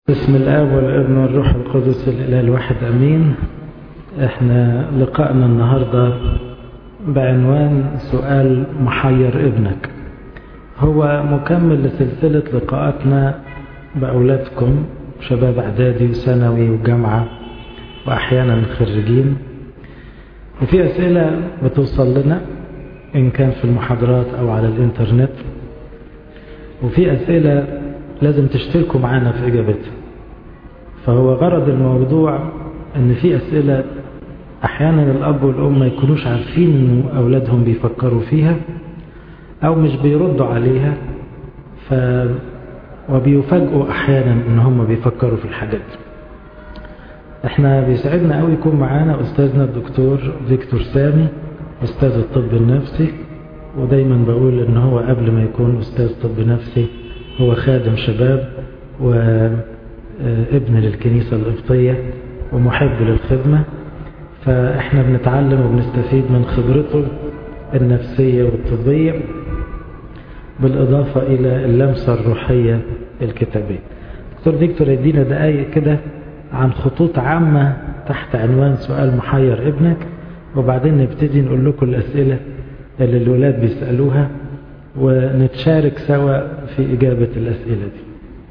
بسم الاب والابن والروح القدس الاله الواحد امين احنا لقائنا النهارده بعنوان سؤال محير ابنك هو مكمل لسلسله لقاءاتنا باولادكم شباب اعدادي وثانوي وجامعه واحيانا خريجين وفي اسئله بتوصل لنا ان كان في المحاضرات او على الانترنت وفي اسئله لازم تشتركوا معانا في اجابتها فهو غرض الموضوع ان في اسئله احيانا الاب والام ما يكونوش عارفين ان اولادهم بيفكروا فيها او مش بيردوا عليها ف وبيفاجئوا احيانا ان هم بيفكروا في الحاجات احنا بيسعدنا قوي يكون معانا استاذنا الدكتور فيكتور سامي استاذ الطب النفسي ودايما بقول ان هو قبل ما يكون استاذ طب نفسي هو خادم شباب وابن للكنيسة القبطية ومحب للخدمة فاحنا بنتعلم وبنستفيد من خبرته النفسية والطبية بالإضافة إلى اللمسة الروحية الكتابية دكتور فيكتور يدينا دقايق كده عن خطوط عامة تحت عنوان سؤال محير ابنك وبعدين نبتدي نقول لكم الأسئلة اللي الولاد بيسألوها ونتشارك سوا في إجابة الأسئلة دي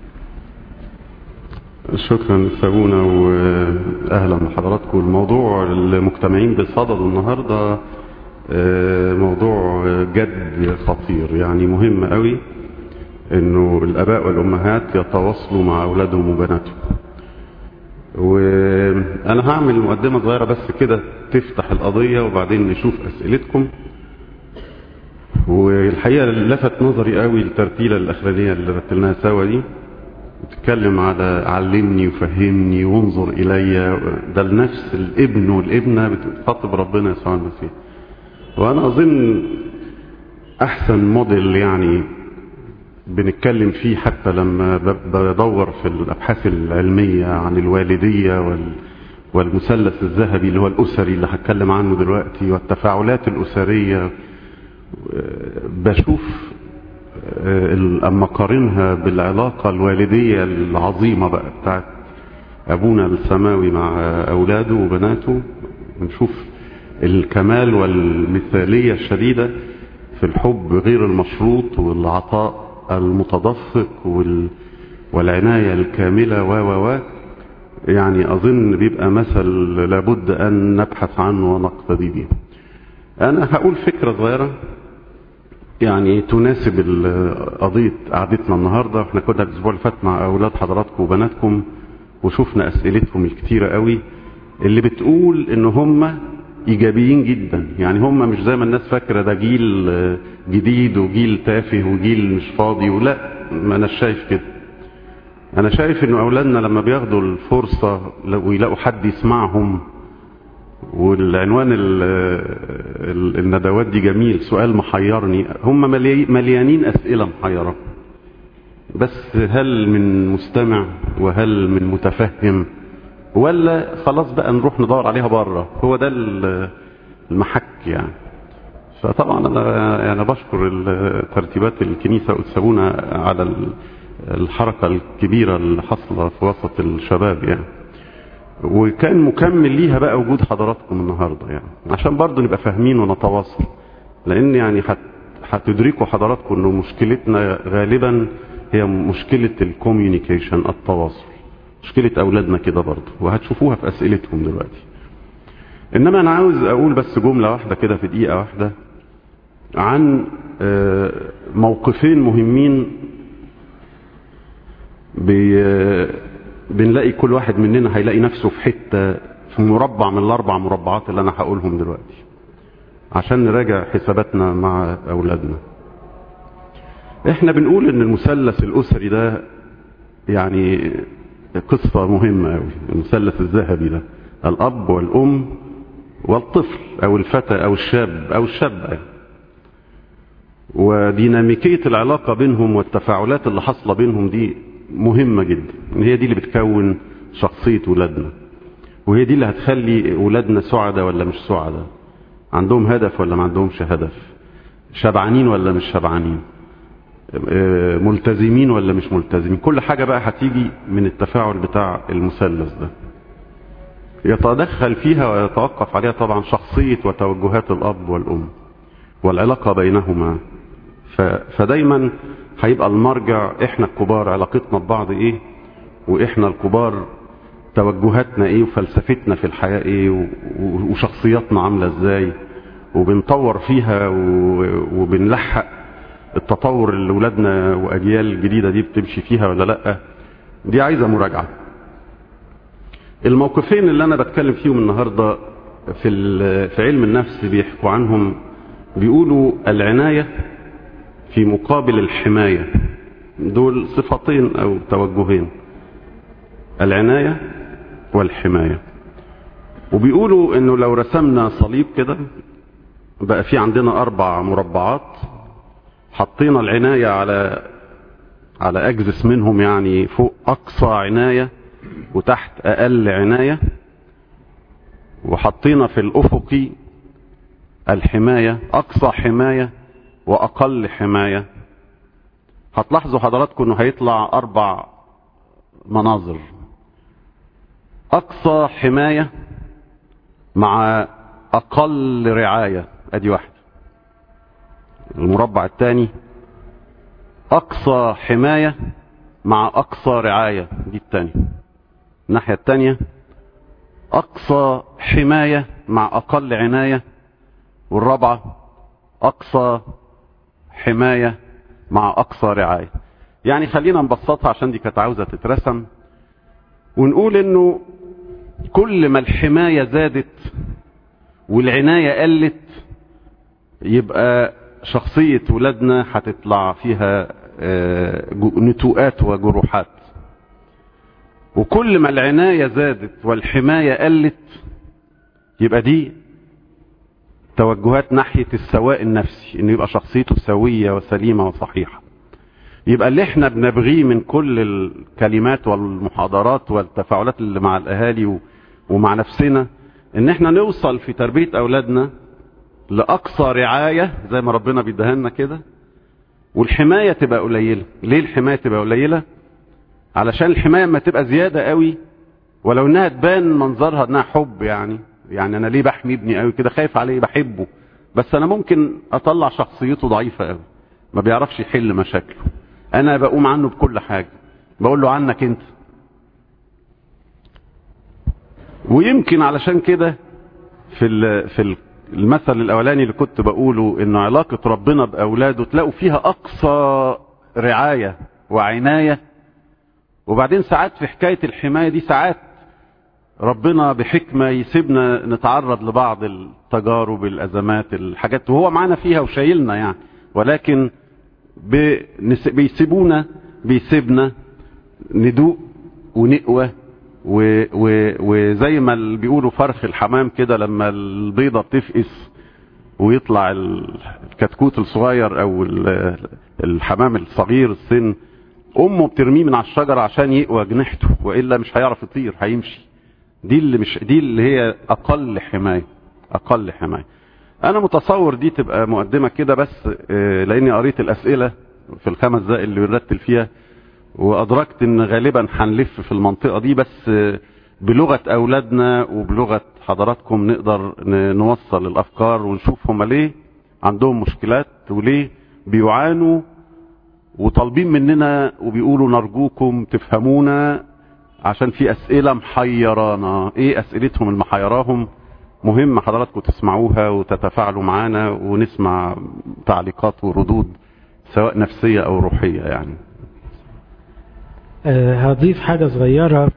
شكرا سابونا وأهلا بحضراتكم الموضوع المجتمعين بصدد النهاردة موضوع جد خطير يعني مهم قوي انه الاباء والامهات يتواصلوا مع اولادهم وبناتهم وانا هعمل مقدمة صغيرة بس كده تفتح القضية وبعدين نشوف اسئلتكم والحقيقة لفت نظري قوي الترتيلة الاخرانية اللي رتلناها سوا دي بتتكلم على علمني وفهمني وانظر الي ده لنفس الابن والابنة بتخاطب ربنا يسوع المسيح وانا اظن احسن موديل يعني بنتكلم فيه حتى لما بدور في الابحاث العلمية عن الوالدية وال والمثلث الذهبي اللي هو الاسري اللي هتكلم عنه دلوقتي والتفاعلات الاسرية بشوف اما قارنها بالعلاقة الوالدية العظيمة بقى بتاعت ابونا السماوي مع اولاده وبناته نشوف الكمال والمثالية الشديدة في الحب غير المشروط والعطاء المتدفق وال والعناية الكاملة و و و يعني أظن بيبقى مثل لابد أن نبحث عنه ونقتدي به أنا هقول فكرة صغيرة يعني تناسب قضية قعدتنا النهاردة احنا كنا الأسبوع اللي فات مع أولاد حضراتكم وبناتكم وشفنا أسئلتهم الكتيرة قوي اللي بتقول إن هم ايجابيين جدا يعني هم مش زي ما الناس فاكره ده جيل جديد وجيل تافه وجيل مش فاضي ولا ما انا شايف كده انا شايف ان اولادنا لما بياخدوا الفرصه ويلاقوا حد يسمعهم والعنوان الندوات دي جميل سؤال محيرني هم مليانين اسئله محيره بس هل من مستمع وهل من متفهم ولا خلاص بقى نروح ندور عليها بره هو ده المحك يعني فطبعا انا يعني بشكر ترتيبات الكنيسه وتسابونا على الحركه الكبيره اللي حاصله في وسط الشباب يعني وكان مكمل ليها بقى وجود حضراتكم النهارده يعني عشان برضه نبقى فاهمين ونتواصل لان يعني هتدركوا حضراتكم انه مشكلتنا غالبا هي مشكله الكوميونيكيشن التواصل مشكلة أولادنا كده برضه وهتشوفوها في أسئلتهم دلوقتي إنما أنا عاوز أقول بس جملة واحدة كده في دقيقة واحدة عن موقفين مهمين بنلاقي كل واحد مننا هيلاقي نفسه في حتة في مربع من الأربع مربعات اللي أنا هقولهم دلوقتي عشان نراجع حساباتنا مع أولادنا احنا بنقول ان المثلث الأسري ده يعني قصة مهمة أوي المثلث الذهبي ده الأب والأم والطفل أو الفتى أو الشاب أو الشابة وديناميكية العلاقة بينهم والتفاعلات اللي حاصلة بينهم دي مهمة جدا هي دي اللي بتكون شخصية ولادنا وهي دي اللي هتخلي ولادنا سعداء ولا مش سعداء عندهم هدف ولا ما عندهمش هدف شبعانين ولا مش شبعانين ملتزمين ولا مش ملتزمين كل حاجة بقى هتيجي من التفاعل بتاع المثلث ده يتدخل فيها ويتوقف عليها طبعا شخصية وتوجهات الأب والأم والعلاقة بينهما فدايما هيبقى المرجع احنا الكبار علاقتنا ببعض ايه واحنا الكبار توجهاتنا ايه وفلسفتنا في الحياة ايه وشخصياتنا عاملة ازاي وبنطور فيها وبنلحق التطور اللي ولادنا واجيال الجديدة دي بتمشي فيها ولا لا دي عايزة مراجعة الموقفين اللي انا بتكلم فيهم النهاردة في, في علم النفس بيحكوا عنهم بيقولوا العناية في مقابل الحماية دول صفتين او توجهين العناية والحماية وبيقولوا انه لو رسمنا صليب كده بقى في عندنا اربع مربعات حطينا العناية على على اجزس منهم يعني فوق اقصى عناية وتحت اقل عناية وحطينا في الافقي الحماية اقصى حماية واقل حماية هتلاحظوا حضراتكم انه هيطلع اربع مناظر اقصى حماية مع اقل رعاية ادي واحدة المربع الثاني اقصى حماية مع اقصى رعاية دي الثانية الناحية الثانية اقصى حماية مع اقل عناية والرابعة اقصى حماية مع اقصى رعاية يعني خلينا نبسطها عشان دي كانت عاوزة تترسم ونقول انه كل ما الحماية زادت والعناية قلت يبقى شخصية ولادنا هتطلع فيها نتوءات وجروحات وكل ما العناية زادت والحماية قلت يبقى دي توجهات ناحية السواء النفسي انه يبقى شخصيته سوية وسليمة وصحيحة يبقى اللي احنا بنبغيه من كل الكلمات والمحاضرات والتفاعلات اللي مع الاهالي ومع نفسنا ان احنا نوصل في تربية اولادنا لاقصى رعاية زي ما ربنا بيديها لنا كده والحماية تبقى قليلة ليه الحماية تبقى قليلة علشان الحماية ما تبقى زيادة قوي ولو انها تبان منظرها انها حب يعني يعني انا ليه بحمي ابني قوي كده خايف عليه بحبه بس انا ممكن اطلع شخصيته ضعيفة قوي ما بيعرفش يحل مشاكله انا بقوم عنه بكل حاجة بقول له عنك انت ويمكن علشان كده في في المثل الاولاني اللي كنت بقوله ان علاقة ربنا باولاده تلاقوا فيها اقصى رعاية وعناية وبعدين ساعات في حكاية الحماية دي ساعات ربنا بحكمة يسيبنا نتعرض لبعض التجارب الازمات الحاجات وهو معانا فيها وشايلنا يعني ولكن بيسيبونا بيسيبنا ندوق ونقوى وزي ما بيقولوا فرخ الحمام كده لما البيضة بتفقس ويطلع الكتكوت الصغير او الحمام الصغير السن امه بترميه من على الشجرة عشان يقوى جنحته والا مش هيعرف يطير هيمشي دي اللي مش دي اللي هي اقل حماية اقل حماية انا متصور دي تبقى مقدمة كده بس لاني قريت الاسئلة في الخمس دقائق اللي بنرتل فيها وادركت ان غالبا هنلف في المنطقة دي بس بلغة اولادنا وبلغة حضراتكم نقدر نوصل الافكار ونشوف هم ليه عندهم مشكلات وليه بيعانوا وطالبين مننا وبيقولوا نرجوكم تفهمونا عشان في اسئلة محيرانا ايه اسئلتهم المحيراهم مهم حضراتكم تسمعوها وتتفاعلوا معانا ونسمع تعليقات وردود سواء نفسية او روحية يعني أه هضيف حاجة صغيرة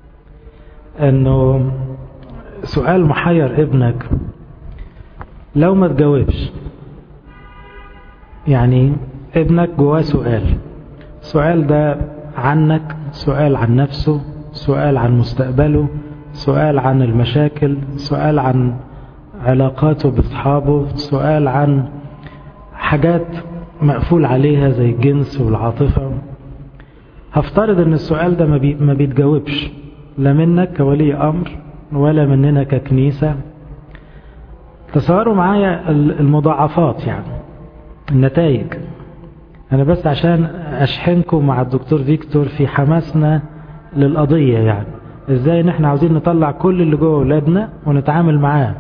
انه سؤال محير ابنك لو ما تجاوبش يعني ابنك جواه سؤال السؤال ده عنك سؤال عن نفسه سؤال عن مستقبله سؤال عن المشاكل سؤال عن علاقاته باصحابه سؤال عن حاجات مقفول عليها زي الجنس والعاطفة هفترض ان السؤال ده ما بيتجاوبش لا منك كولي امر ولا مننا ككنيسة تصوروا معايا المضاعفات يعني النتائج أنا بس عشان أشحنكم مع الدكتور فيكتور في حماسنا للقضية يعني إزاي نحن عاوزين نطلع كل اللي جوه أولادنا ونتعامل معاه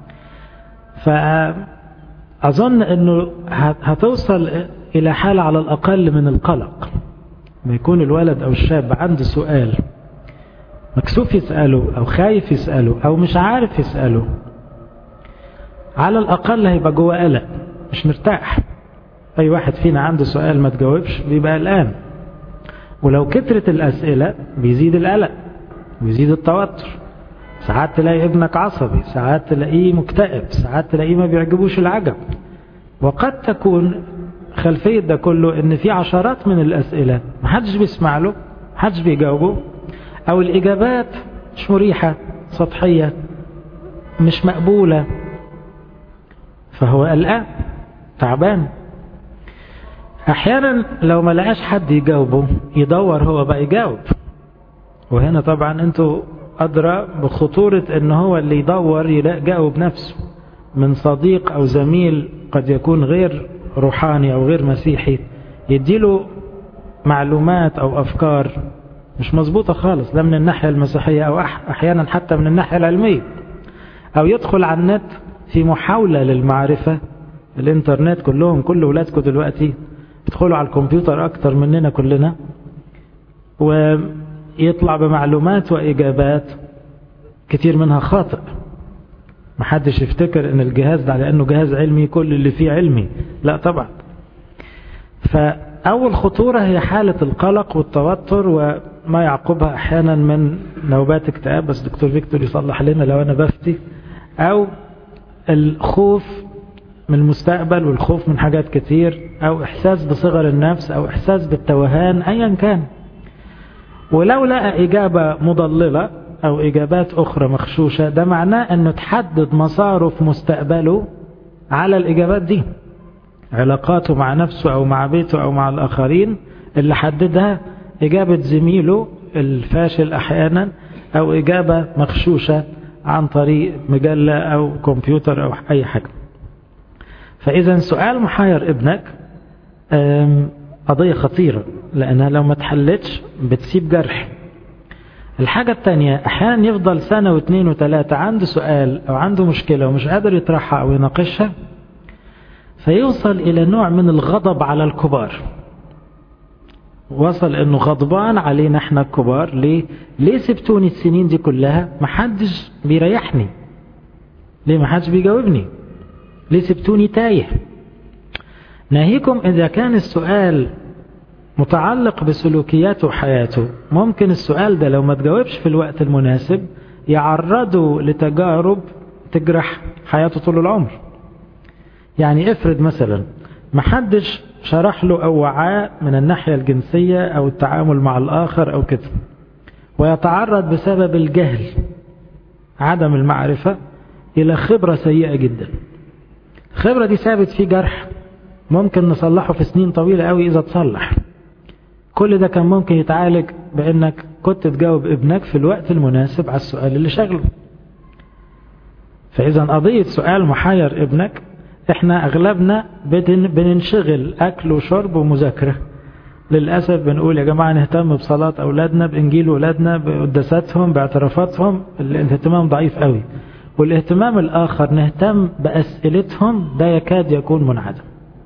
فأظن أنه هتوصل إلى حالة على الأقل من القلق ما يكون الولد أو الشاب عنده سؤال مكسوف يسأله أو خايف يسأله أو مش عارف يسأله على الأقل هيبقى جوه قلق مش مرتاح أي واحد فينا عنده سؤال ما تجاوبش بيبقى قلقان ولو كترت الأسئلة بيزيد القلق ويزيد التوتر ساعات تلاقي ابنك عصبي ساعات تلاقيه مكتئب ساعات تلاقيه ما بيعجبوش العجب وقد تكون خلفية ده كله ان في عشرات من الأسئلة محدش بيسمع له محدش بيجاوبه أو الإجابات مش مريحة سطحية مش مقبولة فهو قلقان تعبان أحيانا لو ما لقاش حد يجاوبه يدور هو بقى يجاوب وهنا طبعا انتوا أدرى بخطورة ان هو اللي يدور يجاوب نفسه من صديق أو زميل قد يكون غير روحاني أو غير مسيحي يديله معلومات أو أفكار مش مظبوطة خالص لا من الناحية المسيحية أو أحيانا حتى من الناحية العلمية أو يدخل على النت في محاولة للمعرفة الانترنت كلهم كل ولادكم دلوقتي يدخلوا على الكمبيوتر أكتر مننا كلنا ويطلع بمعلومات وإجابات كتير منها خاطئ محدش يفتكر ان الجهاز ده على انه جهاز علمي كل اللي فيه علمي لا طبعا فأول خطورة هي حالة القلق والتوتر وما يعقبها أحيانا من نوبات اكتئاب بس دكتور فيكتور يصلح لنا لو أنا بفتي أو الخوف من المستقبل والخوف من حاجات كتير أو إحساس بصغر النفس أو إحساس بالتوهان أيا كان ولو لقى إجابة مضللة أو إجابات أخرى مخشوشة ده معناه أنه تحدد مساره في مستقبله على الإجابات دي علاقاته مع نفسه أو مع بيته أو مع الآخرين اللي حددها إجابة زميله الفاشل أحيانا أو إجابة مخشوشة عن طريق مجلة أو كمبيوتر أو أي حاجة فإذا سؤال محاير ابنك قضية خطيرة لأنها لو ما تحلتش بتسيب جرح الحاجة التانية أحيانا يفضل سنة واثنين وثلاثة عنده سؤال أو عنده مشكلة ومش قادر يطرحها أو يناقشها فيوصل إلى نوع من الغضب على الكبار وصل انه غضبان علينا احنا الكبار ليه ليه سبتوني السنين دي كلها محدش بيريحني ليه محدش بيجاوبني ليه سبتوني تايه ناهيكم اذا كان السؤال متعلق بسلوكياته وحياته ممكن السؤال ده لو ما تجاوبش في الوقت المناسب يعرضه لتجارب تجرح حياته طول العمر يعني افرض مثلا محدش شرح له أو وعاه من الناحية الجنسية أو التعامل مع الآخر أو كده ويتعرض بسبب الجهل عدم المعرفة إلى خبرة سيئة جدا الخبرة دي ثابت فيه جرح ممكن نصلحه في سنين طويلة قوي إذا تصلح كل ده كان ممكن يتعالج بأنك كنت تجاوب ابنك في الوقت المناسب على السؤال اللي شغله فإذا قضية سؤال محاير ابنك احنا اغلبنا بننشغل اكل وشرب ومذاكرة للأسف بنقول يا جماعة نهتم بصلاة أولادنا بإنجيل أولادنا بقداساتهم باعترافاتهم الاهتمام ضعيف قوي والاهتمام الآخر نهتم بأسئلتهم ده يكاد يكون منعدم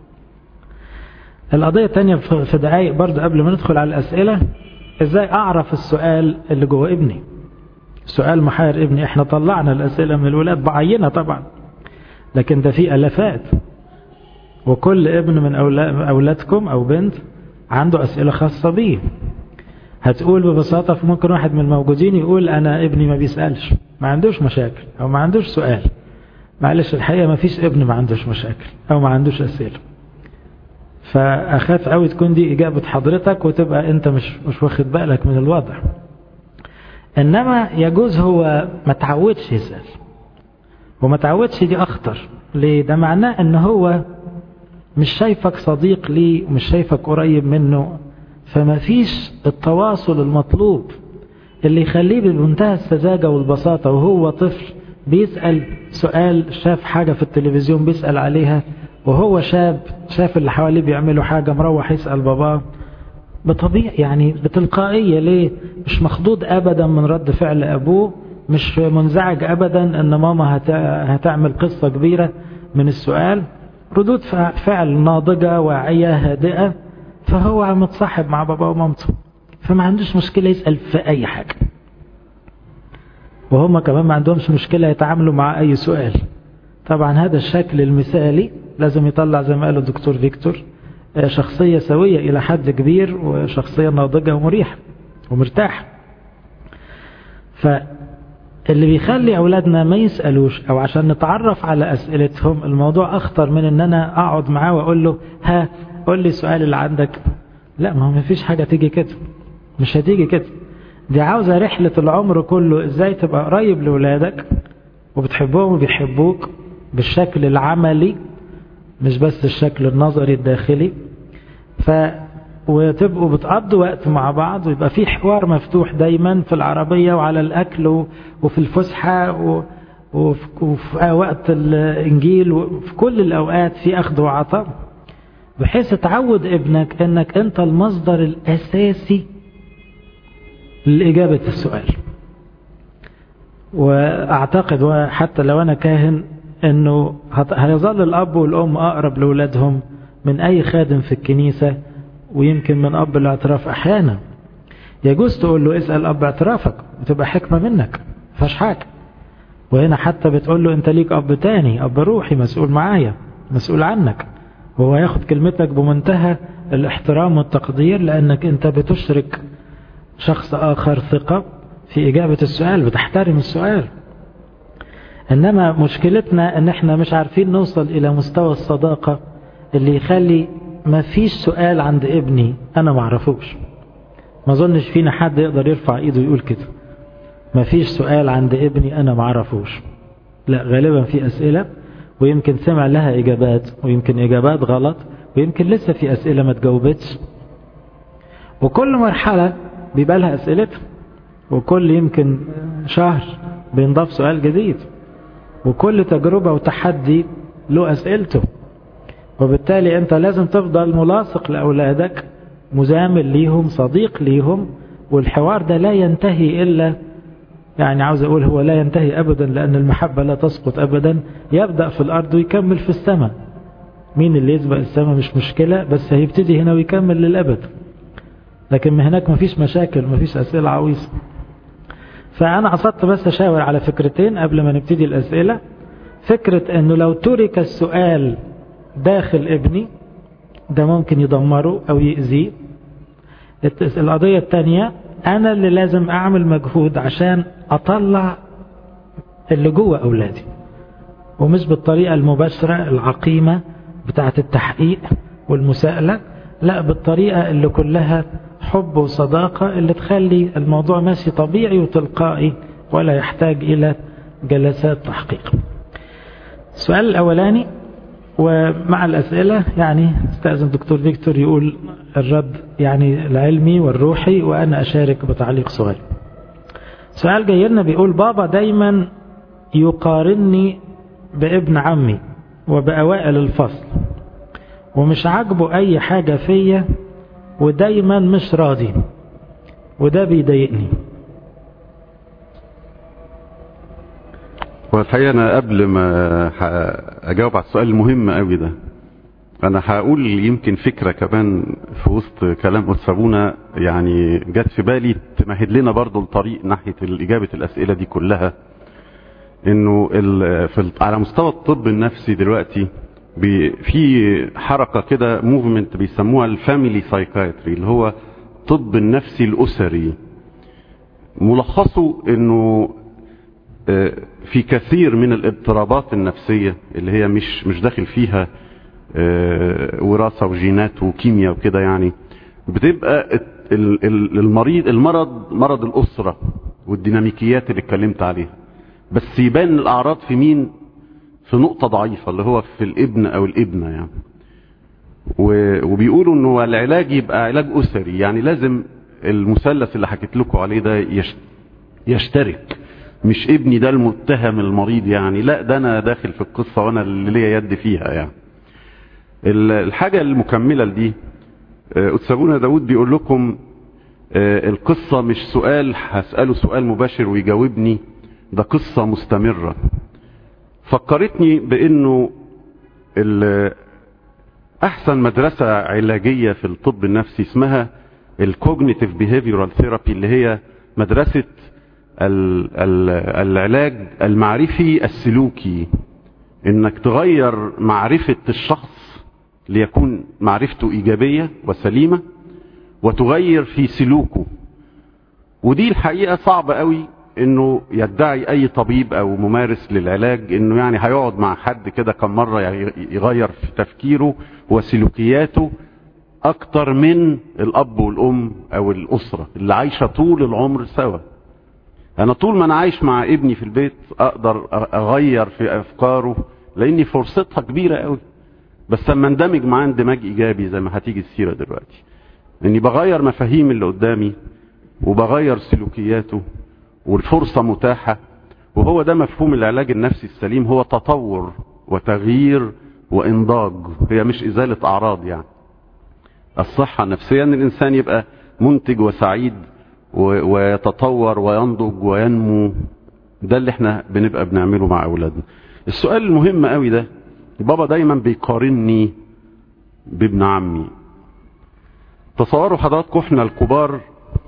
القضية الثانية في دقايق برضه قبل ما ندخل على الأسئلة ازاي أعرف السؤال اللي جوه ابني سؤال محاير ابني احنا طلعنا الأسئلة من الولاد بعينة طبعا لكن ده في ألفات وكل ابن من أولادكم أو بنت عنده أسئلة خاصة بيه هتقول ببساطة ممكن واحد من الموجودين يقول أنا ابني ما بيسألش ما عندوش مشاكل أو ما عندوش سؤال معلش الحقيقة ما فيش ابن ما عندوش مشاكل أو ما عندوش أسئلة فأخاف قوي تكون دي إجابة حضرتك وتبقى أنت مش مش واخد بالك من الوضع إنما يجوز هو ما تعودش يسأل وما تعودش دي أخطر ليه ده معناه ان هو مش شايفك صديق ليه ومش شايفك قريب منه فما فيش التواصل المطلوب اللي يخليه بمنتهى السذاجة والبساطة وهو طفل بيسأل سؤال شاف حاجة في التلفزيون بيسأل عليها وهو شاب شاف اللي حواليه بيعملوا حاجة مروح يسأل باباه بطبيعي يعني بتلقائية ليه مش مخضوض أبدا من رد فعل أبوه مش منزعج أبدا أن ماما هتعمل قصة كبيرة من السؤال ردود فعل ناضجة واعية هادئة فهو متصاحب مع بابا ومامته فما عندوش مشكلة يسأل في أي حاجة وهم كمان ما عندهمش مشكلة يتعاملوا مع أي سؤال طبعا هذا الشكل المثالي لازم يطلع زي ما قال الدكتور فيكتور شخصية سوية إلى حد كبير وشخصية ناضجة ومريحة ومرتاحة فاللي بيخلي أولادنا ما يسألوش أو عشان نتعرف على أسئلتهم الموضوع أخطر من أن أنا أقعد معاه وأقول له ها قول لي السؤال اللي عندك لا ما هو ما فيش حاجة تيجي كده مش هتيجي كده دي عاوزة رحلة العمر كله ازاي تبقى قريب لولادك وبتحبهم وبيحبوك بالشكل العملي مش بس الشكل النظري الداخلي ف وتبقوا بتقضوا وقت مع بعض ويبقى في حوار مفتوح دايما في العربية وعلى الأكل وفي الفسحة وفي, وفي وقت الإنجيل وفي كل الأوقات في أخذ وعطاء بحيث تعود ابنك أنك أنت المصدر الأساسي لإجابة السؤال وأعتقد وحتى لو أنا كاهن أنه هيظل الأب والأم أقرب لأولادهم من أي خادم في الكنيسة ويمكن من أب الاعتراف أحيانا يجوز تقول له اسأل أب اعترافك وتبقى حكمة منك فاش حاجة وهنا حتى بتقول له أنت ليك أب تاني أب روحي مسؤول معايا مسؤول عنك وهو ياخد كلمتك بمنتهى الاحترام والتقدير لأنك أنت بتشرك شخص آخر ثقة في إجابة السؤال بتحترم السؤال إنما مشكلتنا إن إحنا مش عارفين نوصل إلى مستوى الصداقة اللي يخلي ما فيش سؤال عند ابني أنا معرفوش ما أظنش فينا حد يقدر يرفع إيده ويقول كده ما فيش سؤال عند ابني أنا معرفوش لا غالبا في أسئلة ويمكن سمع لها إجابات ويمكن إجابات غلط ويمكن لسه في أسئلة ما تجاوبتش وكل مرحلة بيبقى لها أسئلتها وكل يمكن شهر بينضاف سؤال جديد وكل تجربة وتحدي له أسئلته وبالتالي أنت لازم تفضل ملاصق لأولادك مزامل ليهم صديق ليهم والحوار ده لا ينتهي إلا يعني عاوز أقول هو لا ينتهي أبدا لأن المحبة لا تسقط أبدا يبدأ في الأرض ويكمل في السماء مين اللي يسبق السماء مش مشكلة بس هيبتدي هنا ويكمل للأبد لكن هناك مفيش مشاكل مفيش أسئلة عويصة فأنا قصدت بس أشاور على فكرتين قبل ما نبتدي الأسئلة فكرة أنه لو ترك السؤال داخل ابني ده ممكن يدمره أو يأذيه القضية الثانية أنا اللي لازم أعمل مجهود عشان أطلع اللي جوه أولادي ومش بالطريقة المباشرة العقيمة بتاعة التحقيق والمساءلة لا بالطريقة اللي كلها حب وصداقة اللي تخلي الموضوع ماشي طبيعي وتلقائي ولا يحتاج إلى جلسات تحقيق السؤال الأولاني ومع الأسئلة يعني استأذن دكتور فيكتور يقول الرد يعني العلمي والروحي وأنا أشارك بتعليق صغير سؤال جاي لنا بيقول بابا دايما يقارني بابن عمي وبأوائل الفصل ومش عاجبه أي حاجة فيا ودايما مش راضي وده بيضايقني والحقيقة أنا قبل ما أجاوب على السؤال المهم قوي ده أنا هقول يمكن فكرة كمان في وسط كلام أستاذ يعني جت في بالي تمهد لنا برضو الطريق ناحية إجابة الأسئلة دي كلها إنه في على مستوى الطب النفسي دلوقتي في حركة كده موفمنت بيسموها الفاميلي سايكايتري اللي هو طب النفسي الأسري ملخصه إنه في كثير من الاضطرابات النفسية اللي هي مش مش داخل فيها وراثة وجينات وكيمياء وكده يعني بتبقى المريض المرض مرض الأسرة والديناميكيات اللي اتكلمت عليها بس يبان الأعراض في مين في نقطة ضعيفة اللي هو في الابن أو الابنة يعني وبيقولوا انه العلاج يبقى علاج أسري يعني لازم المثلث اللي حكيت لكم عليه ده يشترك مش ابني ده المتهم المريض يعني لا ده انا داخل في القصة وانا اللي ليا يد فيها يعني الحاجة المكملة لدي أتسابونا داود بيقول لكم القصة مش سؤال هسأله سؤال مباشر ويجاوبني ده قصة مستمرة فكرتني بأنه أحسن مدرسة علاجية في الطب النفسي اسمها الكوجنيتيف بيهيفيورال ثيرابي اللي هي مدرسة العلاج المعرفي السلوكي انك تغير معرفة الشخص ليكون معرفته ايجابية وسليمة وتغير في سلوكه ودي الحقيقة صعبة قوي انه يدعي اي طبيب او ممارس للعلاج انه يعني هيقعد مع حد كده كم مرة يغير في تفكيره وسلوكياته اكتر من الاب والام او الاسرة اللي عايشة طول العمر سوا انا طول ما انا عايش مع ابني في البيت اقدر اغير في افكاره لاني فرصتها كبيرة قوي بس لما اندمج معاه اندماج ايجابي زي ما هتيجي السيرة دلوقتي اني بغير مفاهيم اللي قدامي وبغير سلوكياته والفرصة متاحة وهو ده مفهوم العلاج النفسي السليم هو تطور وتغيير وانضاج هي مش ازالة اعراض يعني الصحة النفسية ان الانسان يبقى منتج وسعيد ويتطور وينضج وينمو ده اللي احنا بنبقى بنعمله مع اولادنا السؤال المهم قوي ده بابا دايما بيقارني بابن عمي تصوروا حضراتكم احنا الكبار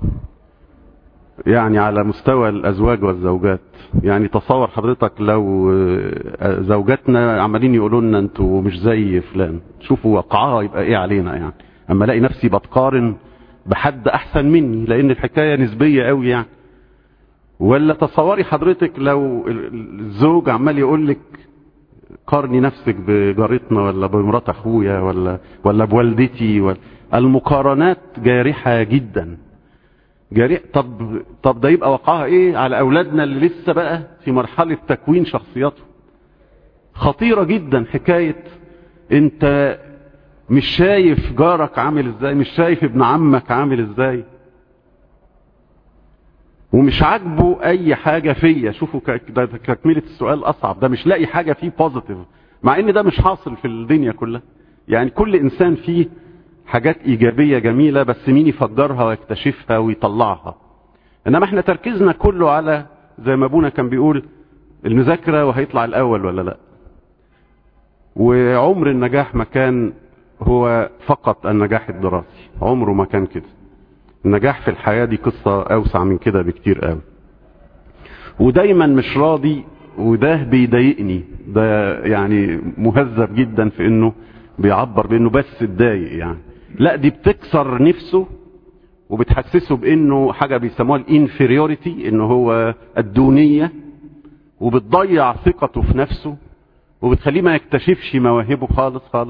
يعني على مستوى الازواج والزوجات يعني تصور حضرتك لو زوجاتنا عمالين يقولوا لنا انتوا مش زي فلان شوفوا وقعها يبقى ايه علينا يعني اما الاقي نفسي بتقارن بحد احسن مني لان الحكايه نسبيه قوي يعني ولا تصوري حضرتك لو الزوج عمال يقول لك قارني نفسك بجارتنا ولا بمرات اخويا ولا ولا بوالدتي ولا المقارنات جارحه جدا جارح طب طب ده يبقى وقعها ايه على اولادنا اللي لسه بقى في مرحله تكوين شخصياتهم خطيره جدا حكايه انت مش شايف جارك عامل ازاي مش شايف ابن عمك عامل ازاي ومش عاجبه اي حاجة فيا شوفوا تكملة السؤال اصعب ده مش لاقي حاجة فيه بوزيتيف مع ان ده مش حاصل في الدنيا كلها يعني كل انسان فيه حاجات ايجابية جميلة بس مين يفجرها ويكتشفها ويطلعها انما احنا تركيزنا كله على زي ما ابونا كان بيقول المذاكرة وهيطلع الاول ولا لا وعمر النجاح ما كان هو فقط النجاح الدراسي عمره ما كان كده النجاح في الحياة دي قصة اوسع من كده بكتير قوي ودايما مش راضي وده بيضايقني ده يعني مهذب جدا في انه بيعبر بانه بس اتضايق يعني لا دي بتكسر نفسه وبتحسسه بانه حاجة بيسموها الانفيريوريتي انه هو الدونية وبتضيع ثقته في نفسه وبتخليه ما يكتشفش مواهبه خالص خالص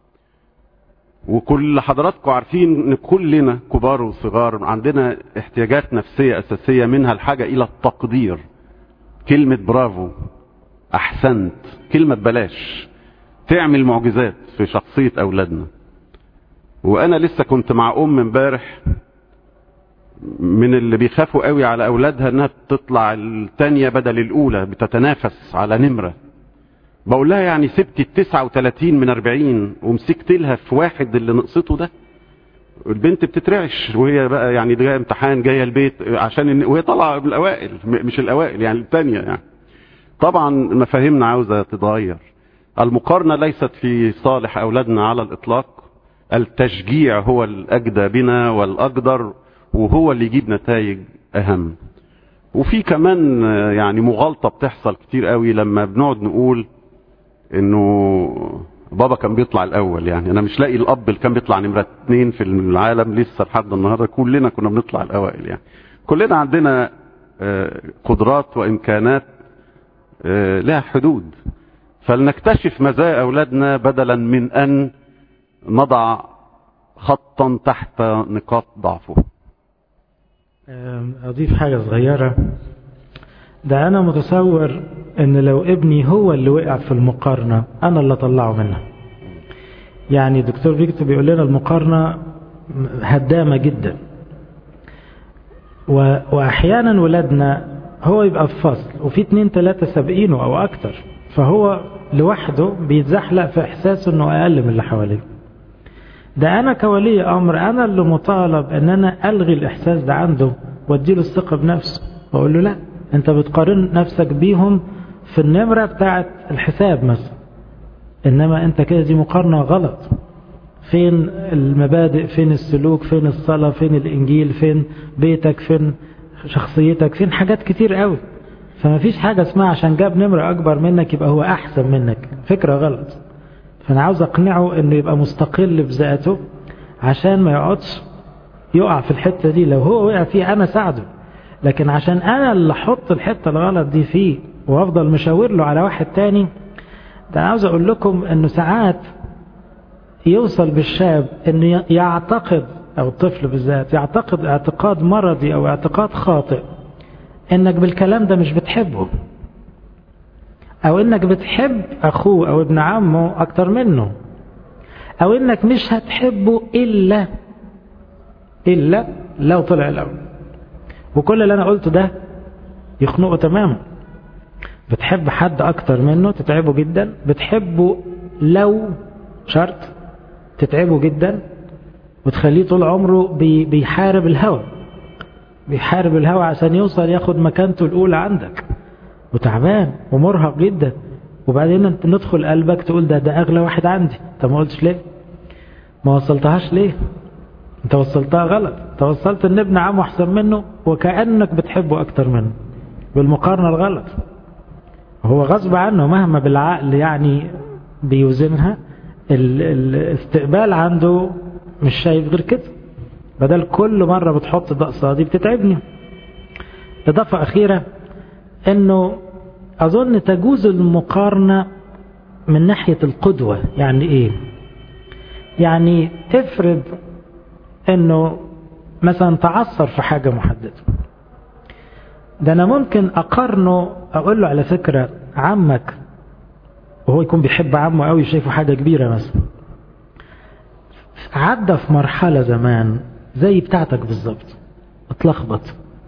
وكل حضراتكم عارفين ان كلنا كبار وصغار عندنا احتياجات نفسية اساسية منها الحاجة الى التقدير كلمة برافو احسنت كلمة بلاش تعمل معجزات في شخصية اولادنا وانا لسه كنت مع ام امبارح من اللي بيخافوا قوي على اولادها انها تطلع التانية بدل الاولى بتتنافس على نمرة بقول لها يعني سبت التسعة وتلاتين من اربعين ومسكت لها في واحد اللي نقصته ده البنت بتترعش وهي بقى يعني جايه امتحان جايه البيت عشان إن وهي طالعه بالاوائل مش الاوائل يعني الثانيه يعني طبعا مفاهيمنا عاوزه تتغير المقارنه ليست في صالح اولادنا على الاطلاق التشجيع هو الاجدى بنا والاقدر وهو اللي يجيب نتائج اهم وفي كمان يعني مغالطه بتحصل كتير قوي لما بنقعد نقول انه بابا كان بيطلع الاول يعني انا مش لاقي الاب اللي كان بيطلع نمره اتنين في العالم لسه لحد النهارده كلنا كنا بنطلع الاوائل يعني كلنا عندنا قدرات وامكانات لها حدود فلنكتشف مزايا اولادنا بدلا من ان نضع خطا تحت نقاط ضعفه اضيف حاجه صغيره ده انا متصور ان لو ابني هو اللي وقع في المقارنة انا اللي اطلعه منها يعني دكتور فيكتور بيقول لنا المقارنة هدامة جدا و... واحيانا ولادنا هو يبقى في فصل وفي اتنين تلاتة سابقينه او اكتر فهو لوحده بيتزحلق في احساسه انه اقل من اللي حواليه ده انا كولي امر انا اللي مطالب ان انا الغي الاحساس ده عنده واديله الثقه بنفسه واقول له لا انت بتقارن نفسك بيهم في النمره بتاعه الحساب مثلا انما انت كده دي مقارنه غلط فين المبادئ فين السلوك فين الصلاه فين الانجيل فين بيتك فين شخصيتك فين حاجات كتير قوي فما فيش حاجه اسمها عشان جاب نمره اكبر منك يبقى هو احسن منك فكره غلط فانا عاوز اقنعه انه يبقى مستقل بذاته عشان ما يقعدش يقع في الحته دي لو هو وقع فيها انا ساعده لكن عشان انا اللي احط الحته الغلط دي فيه وافضل مشاور له على واحد تاني ده انا عاوز اقول لكم انه ساعات يوصل بالشاب انه يعتقد او الطفل بالذات يعتقد اعتقاد مرضي او اعتقاد خاطئ انك بالكلام ده مش بتحبه او انك بتحب اخوه او ابن عمه اكتر منه او انك مش هتحبه الا الا لو طلع الاول وكل اللي انا قلته ده يخنقه تماما بتحب حد اكتر منه تتعبه جدا بتحبه لو شرط تتعبه جدا وتخليه طول عمره بي بيحارب الهوى بيحارب الهوى عشان يوصل ياخد مكانته الاولى عندك وتعبان ومرهق جدا وبعدين انت ندخل قلبك تقول ده ده اغلى واحد عندي انت ما قلتش ليه ما وصلتهاش ليه انت وصلتها غلط انت وصلت ان ابن عمه احسن منه وكانك بتحبه اكتر منه بالمقارنه الغلط هو غصب عنه مهما بالعقل يعني بيوزنها الاستقبال عنده مش شايف غير كده بدل كل مرة بتحط ده دي بتتعبني إضافة أخيرة أنه أظن تجوز المقارنة من ناحية القدوة يعني إيه يعني افرض أنه مثلا تعثر في حاجة محددة ده أنا ممكن أقارنه أقول له على فكرة عمك وهو يكون بيحب عمه قوي شايفه حاجة كبيرة مثلا عدى في مرحلة زمان زي بتاعتك بالظبط اتلخبط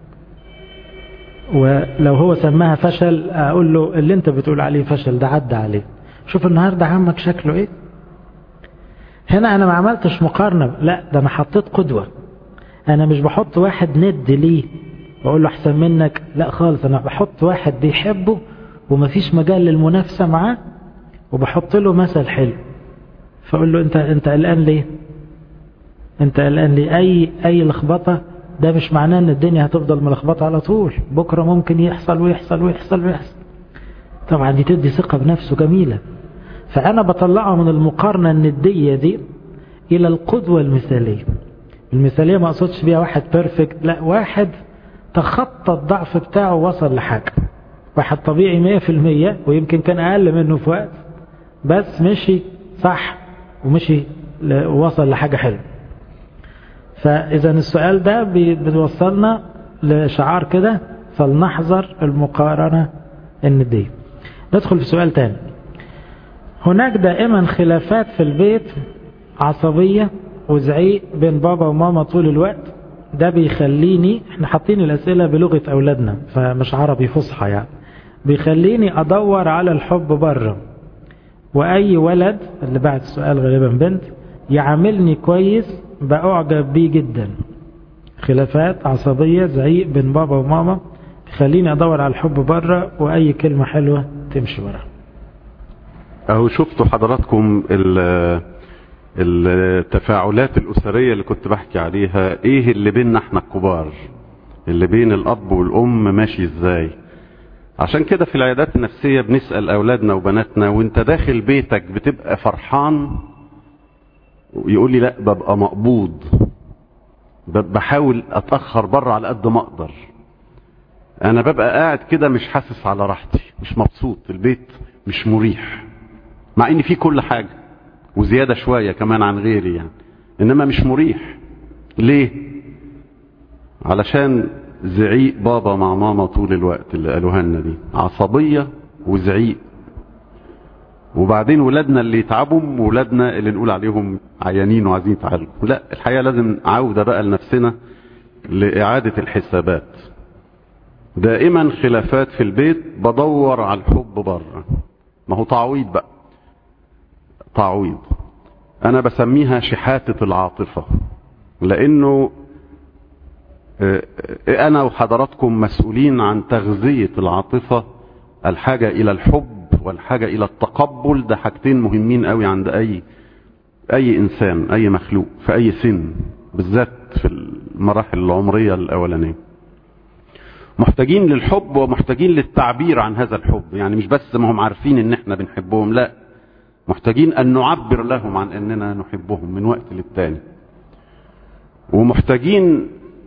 ولو هو سماها فشل اقول له اللي انت بتقول عليه فشل ده عدى عليه شوف النهارده عمك شكله ايه هنا انا ما عملتش مقارنه لا ده انا حطيت قدوه انا مش بحط واحد ند ليه واقول له احسن منك لا خالص انا بحط واحد بيحبه ومفيش مجال للمنافسه معاه وبحط له مثل حلو فاقول له انت انت قلقان ليه انت قلقان ليه اي اي لخبطه ده مش معناه ان الدنيا هتفضل ملخبطه على طول بكره ممكن يحصل ويحصل ويحصل ويحصل طبعا دي تدي ثقه بنفسه جميله فانا بطلعه من المقارنه النديه دي الى القدوه المثاليه المثاليه ما اقصدش بيها واحد بيرفكت لا واحد تخطى الضعف بتاعه وصل لحاجه واحد طبيعي 100% ويمكن كان اقل منه في وقت بس مشي صح ومشي وصل لحاجه حلوه فإذا السؤال ده بيوصلنا لشعار كده فلنحذر المقارنة الندية ندخل في سؤال تاني هناك دائما خلافات في البيت عصبية وزعيق بين بابا وماما طول الوقت ده بيخليني احنا حاطين الأسئلة بلغة أولادنا فمش عربي فصحى يعني بيخليني أدور على الحب بره وأي ولد اللي بعد السؤال غالبا بنت يعاملني كويس بأعجب بيه جدا خلافات عصبية زعيق بين بابا وماما تخليني أدور على الحب بره وأي كلمة حلوة تمشي وراها أهو شفتوا حضراتكم التفاعلات الأسرية اللي كنت بحكي عليها إيه اللي بيننا احنا الكبار اللي بين الأب والأم ماشي إزاي عشان كده في العيادات النفسية بنسأل أولادنا وبناتنا وانت داخل بيتك بتبقى فرحان ويقول لي لا ببقى مقبوض بحاول اتاخر بره على قد ما اقدر انا ببقى قاعد كده مش حاسس على راحتي مش مبسوط البيت مش مريح مع ان في كل حاجه وزياده شويه كمان عن غيري يعني انما مش مريح ليه علشان زعيق بابا مع ماما طول الوقت اللي قالوها لنا دي عصبيه وزعيق وبعدين ولادنا اللي يتعبوا وولادنا اللي نقول عليهم عيانين وعايزين يتعالجوا لا الحقيقه لازم عوده بقى لنفسنا لاعاده الحسابات دائما خلافات في البيت بدور على الحب بره ما هو تعويض بقى تعويض انا بسميها شحاتة العاطفة لانه انا وحضراتكم مسؤولين عن تغذية العاطفة الحاجة الى الحب والحاجة الى التقبل ده حاجتين مهمين قوي عند اي اي انسان اي مخلوق في اي سن بالذات في المراحل العمرية الاولانية محتاجين للحب ومحتاجين للتعبير عن هذا الحب يعني مش بس ما هم عارفين ان احنا بنحبهم لا محتاجين ان نعبر لهم عن اننا نحبهم من وقت للتاني ومحتاجين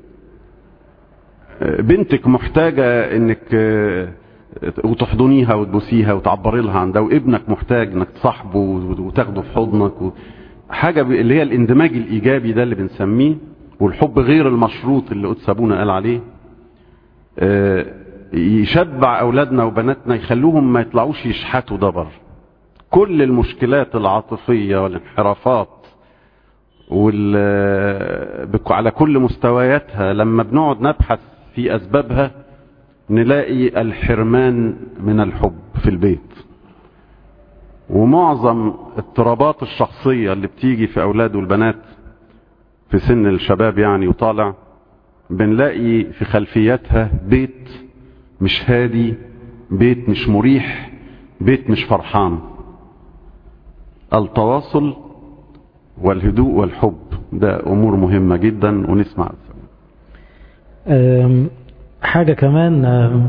بنتك محتاجة انك وتحضنيها وتبوسيها وتعبري لها عن ده وابنك محتاج انك تصاحبه وتاخده في حضنك و... حاجة اللي هي الاندماج الايجابي ده اللي بنسميه والحب غير المشروط اللي قدس ابونا قال عليه يشبع اولادنا وبناتنا يخلوهم ما يطلعوش يشحتوا دبر كل المشكلات العاطفية والانحرافات وال... على كل مستوياتها لما بنقعد نبحث في اسبابها نلاقي الحرمان من الحب في البيت ومعظم اضطرابات الشخصية اللي بتيجي في اولاد والبنات في سن الشباب يعني وطالع بنلاقي في خلفياتها بيت مش هادي بيت مش مريح بيت مش فرحان التواصل والهدوء والحب ده امور مهمة جدا ونسمع حاجة كمان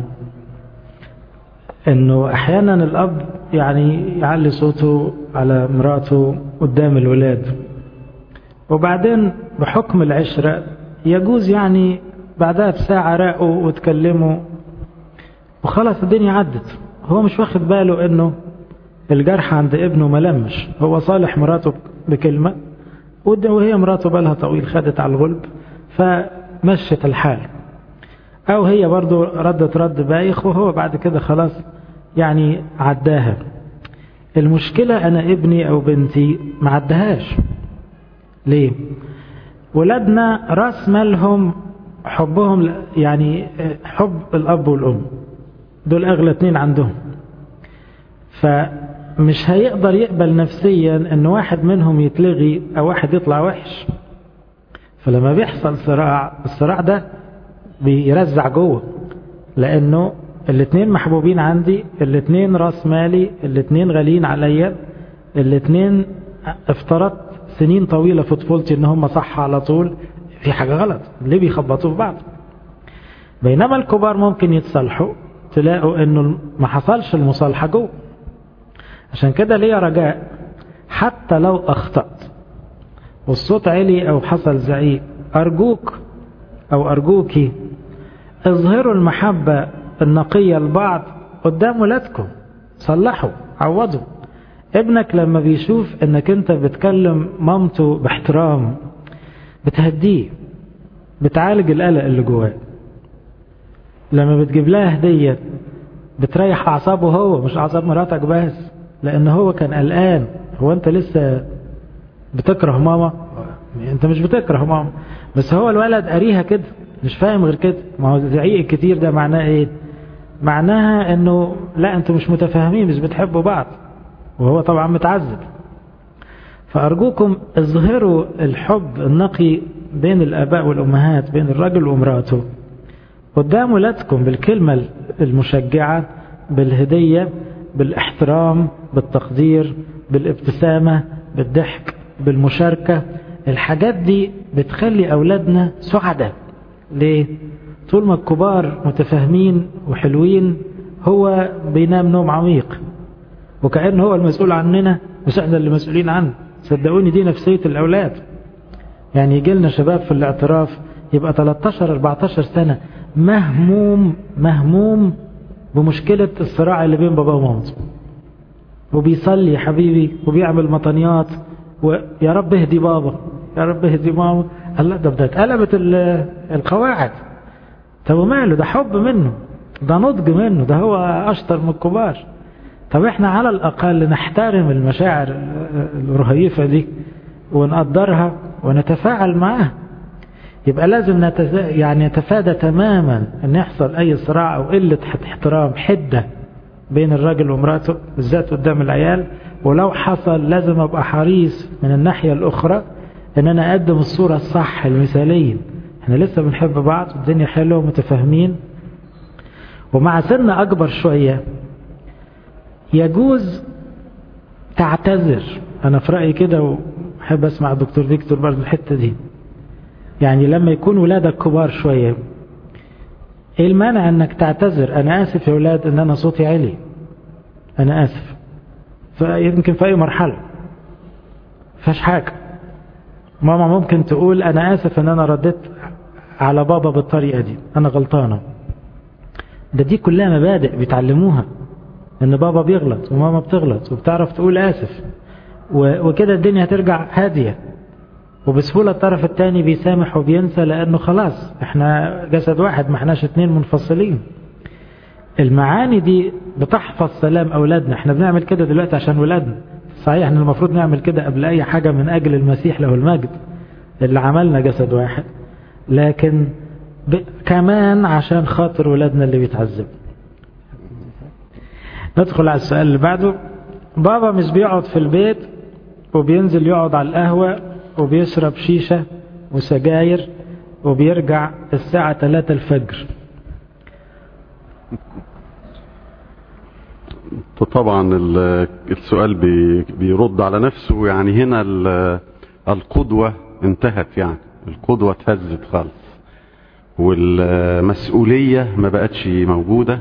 انه احيانا الاب يعني يعلي صوته على مراته قدام الولاد وبعدين بحكم العشرة يجوز يعني بعدها بساعة راقوا وتكلموا وخلاص الدنيا عدت هو مش واخد باله انه الجرح عند ابنه ملمش هو صالح مراته بكلمة وهي مراته بالها طويل خدت على الغلب فمشت الحال او هي برضو ردت رد بايخ وهو بعد كده خلاص يعني عداها المشكلة انا ابني او بنتي ما عدهاش ليه ولادنا راس مالهم حبهم يعني حب الاب والام دول اغلى اتنين عندهم فمش هيقدر يقبل نفسيا ان واحد منهم يتلغي او واحد يطلع وحش فلما بيحصل صراع الصراع ده بيرزع جوه لانه الاتنين محبوبين عندي الاتنين راس مالي الاتنين غاليين عليا الاتنين افترضت سنين طويلة في طفولتي ان هم صح على طول في حاجة غلط ليه بيخبطوا في بعض بينما الكبار ممكن يتصالحوا تلاقوا انه ما حصلش المصالحة جوه عشان كده ليا رجاء حتى لو اخطأت والصوت علي او حصل زعيق ارجوك او ارجوكي اظهروا المحبة النقية لبعض قدام ولادكم صلحوا عوضوا ابنك لما بيشوف انك انت بتكلم مامته باحترام بتهديه بتعالج القلق اللي جواه لما بتجيب لها هدية بتريح اعصابه هو مش اعصاب مراتك بس لان هو كان قلقان هو انت لسه بتكره ماما انت مش بتكره ماما بس هو الولد قريها كده مش فاهم غير كده ما هو الزعيق الكتير ده معناه ايه معناها انه لا انتوا مش متفاهمين مش بتحبوا بعض وهو طبعا متعذب فارجوكم اظهروا الحب النقي بين الاباء والامهات بين الرجل ومراته قدام ولادكم بالكلمة المشجعة بالهدية بالاحترام بالتقدير بالابتسامة بالضحك بالمشاركة الحاجات دي بتخلي أولادنا سعداء ليه؟ طول ما الكبار متفاهمين وحلوين هو بينام نوم عميق وكأنه هو المسؤول عننا مش احنا اللي مسؤولين عنه صدقوني دي نفسية الأولاد يعني يجي لنا شباب في الاعتراف يبقى 13 14 سنة مهموم مهموم بمشكلة الصراع اللي بين بابا ومامته وبيصلي يا حبيبي وبيعمل مطنيات ويا رب اهدي بابا يا رب اهدي ماما الله ده ده اتقلبت القواعد طب وماله ده حب منه ده نضج منه ده هو اشطر من الكبار طب احنا على الاقل نحترم المشاعر الرهيفة دي ونقدرها ونتفاعل معاها يبقى لازم نتز... يعني نتفادى تماما ان يحصل اي صراع او قلة احترام حدة بين الراجل ومراته بالذات قدام العيال ولو حصل لازم ابقى حريص من الناحية الاخرى ان انا اقدم الصورة الصح المثالية احنا لسه بنحب بعض والدنيا حلوة ومتفاهمين ومع سن اكبر شوية يجوز تعتذر انا في رأيي كده وحب اسمع الدكتور فيكتور برضه الحتة دي يعني لما يكون ولادك كبار شوية ايه المانع انك تعتذر انا اسف يا ولاد ان انا صوتي عالي انا اسف فيمكن في اي مرحلة فاش حاجة ماما ممكن تقول انا اسف ان انا رديت على بابا بالطريقة دي انا غلطانة ده دي كلها مبادئ بيتعلموها ان بابا بيغلط وماما بتغلط وبتعرف تقول اسف وكده الدنيا هترجع هادية وبسهولة الطرف الثاني بيسامح وبينسى لانه خلاص احنا جسد واحد ما احناش اتنين منفصلين المعاني دي بتحفظ سلام اولادنا احنا بنعمل كده دلوقتي عشان ولادنا صحيح احنا المفروض نعمل كده قبل اي حاجة من اجل المسيح له المجد اللي عملنا جسد واحد لكن ب... كمان عشان خاطر ولادنا اللي بيتعذبوا ندخل على السؤال اللي بعده بابا مش بيقعد في البيت وبينزل يقعد على القهوة وبيشرب شيشة وسجاير وبيرجع الساعة 3 الفجر طبعا السؤال بيرد على نفسه يعني هنا القدوة انتهت يعني القدوة اتهزت خالص والمسؤولية ما بقتش موجودة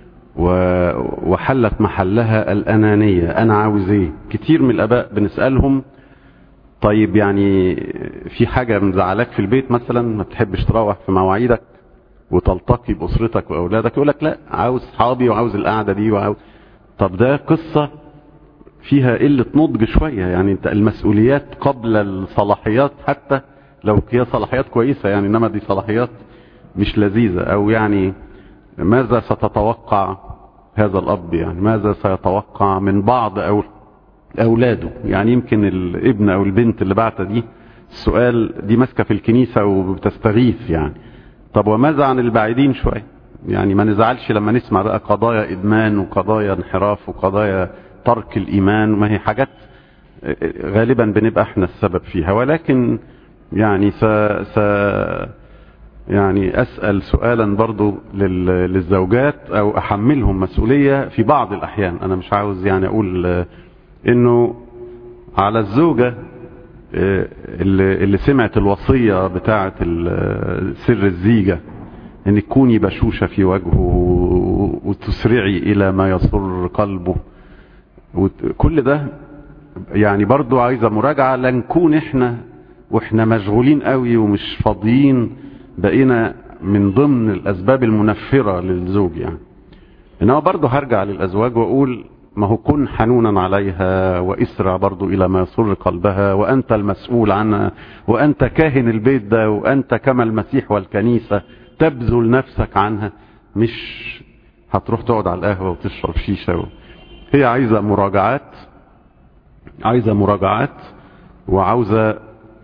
وحلت محلها الأنانية أنا عاوز إيه كتير من الآباء بنسألهم طيب يعني في حاجة مزعلاك في البيت مثلا ما بتحبش تروح في مواعيدك وتلتقي بأسرتك وأولادك يقول لك لا عاوز صحابي وعاوز القعدة دي وعاوز طب ده قصة فيها قلة نضج شوية يعني انت المسؤوليات قبل الصلاحيات حتى لو هي صلاحيات كويسة يعني انما دي صلاحيات مش لذيذة او يعني ماذا ستتوقع هذا الاب يعني ماذا سيتوقع من بعض أو اولاده يعني يمكن الابن او البنت اللي بعتها دي السؤال دي ماسكة في الكنيسة وبتستغيث يعني طب وماذا عن البعيدين شوية يعني ما نزعلش لما نسمع بقى قضايا ادمان وقضايا انحراف وقضايا ترك الايمان وما هي حاجات غالبا بنبقى احنا السبب فيها ولكن يعني س, س يعني اسأل سؤالا برضو للزوجات او احملهم مسؤولية في بعض الاحيان انا مش عاوز يعني اقول انه على الزوجة اللي سمعت الوصية بتاعة سر الزيجة ان تكوني بشوشة في وجهه وتسرعي الى ما يسر قلبه كل ده يعني برضو عايزة مراجعة لنكون احنا واحنا مشغولين قوي ومش فاضيين بقينا من ضمن الاسباب المنفرة للزوج يعني انما برضو هرجع للازواج واقول ما هو كن حنونا عليها واسرع برضو الى ما يسر قلبها وانت المسؤول عنها وانت كاهن البيت ده وانت كما المسيح والكنيسة تبذل نفسك عنها مش هتروح تقعد على القهوة وتشرب شيشة و... هي عايزة مراجعات عايزة مراجعات وعاوزة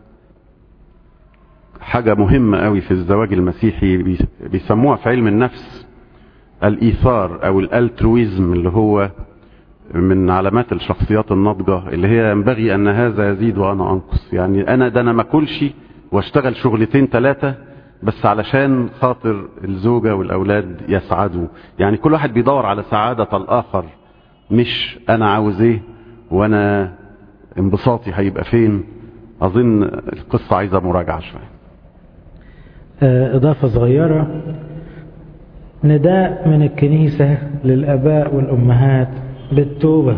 حاجة مهمة قوي في الزواج المسيحي بيسموها في علم النفس الايثار او الالترويزم اللي هو من علامات الشخصيات الناضجة اللي هي ينبغي ان هذا يزيد وانا انقص يعني انا ده انا ما اكلش واشتغل شغلتين ثلاثة بس علشان خاطر الزوجة والاولاد يسعدوا يعني كل واحد بيدور على سعادة الاخر مش انا عاوز ايه وانا انبساطي هيبقى فين اظن القصة عايزة مراجعة شوية اضافة صغيرة نداء من الكنيسة للاباء والامهات بالتوبة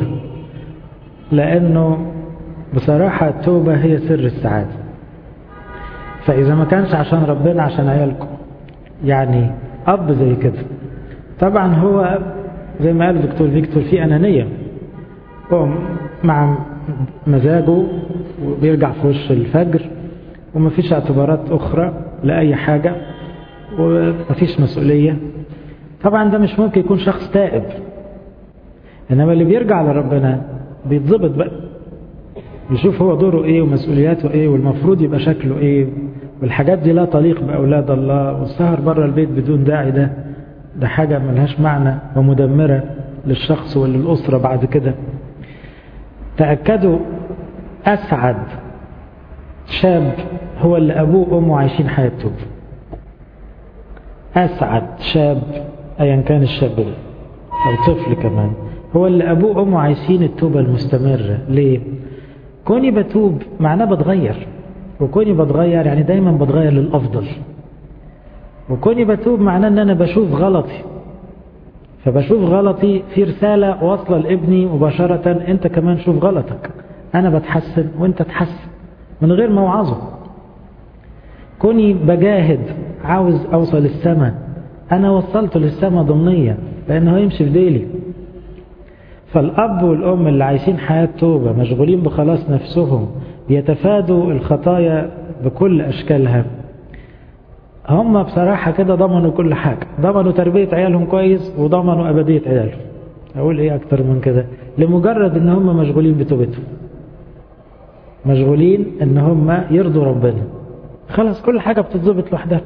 لانه بصراحة التوبة هي سر السعادة فاذا ما كانش عشان ربنا عشان عيالكم يعني اب زي كده طبعا هو زي ما قال الدكتور فيكتور في انانية هو مع مزاجه وبيرجع في وش الفجر ومفيش اعتبارات اخرى لاي حاجة ومفيش مسؤولية طبعا ده مش ممكن يكون شخص تائب انما اللي بيرجع لربنا بيتظبط بقى يشوف هو دوره ايه ومسؤولياته ايه والمفروض يبقى شكله ايه والحاجات دي لا تليق باولاد الله والسهر بره البيت بدون داعي ده ده حاجة ملهاش معنى ومدمرة للشخص وللأسرة بعد كده تأكدوا أسعد شاب هو اللي أبوه وأمه عايشين حياة توبة أسعد شاب أيا كان الشاب ده أو طفل كمان هو اللي أبوه وأمه عايشين التوبة المستمرة ليه؟ كوني بتوب معناه بتغير وكوني بتغير يعني دايما بتغير للأفضل وكوني بتوب معناه ان انا بشوف غلطي فبشوف غلطي في رسالة واصلة لابني مباشرة انت كمان شوف غلطك انا بتحسن وانت تحسن من غير ما اوعظه كوني بجاهد عاوز اوصل السماء انا وصلته للسماء ضمنيا لانه يمشي في ديلي فالاب والام اللي عايشين حياة توبة مشغولين بخلاص نفسهم بيتفادوا الخطايا بكل اشكالها هم بصراحة كده ضمنوا كل حاجة ضمنوا تربية عيالهم كويس وضمنوا أبدية عيالهم أقول إيه أكتر من كده لمجرد إن هم مشغولين بتوبتهم مشغولين إن هم يرضوا ربنا خلاص كل حاجة بتتظبط لوحدها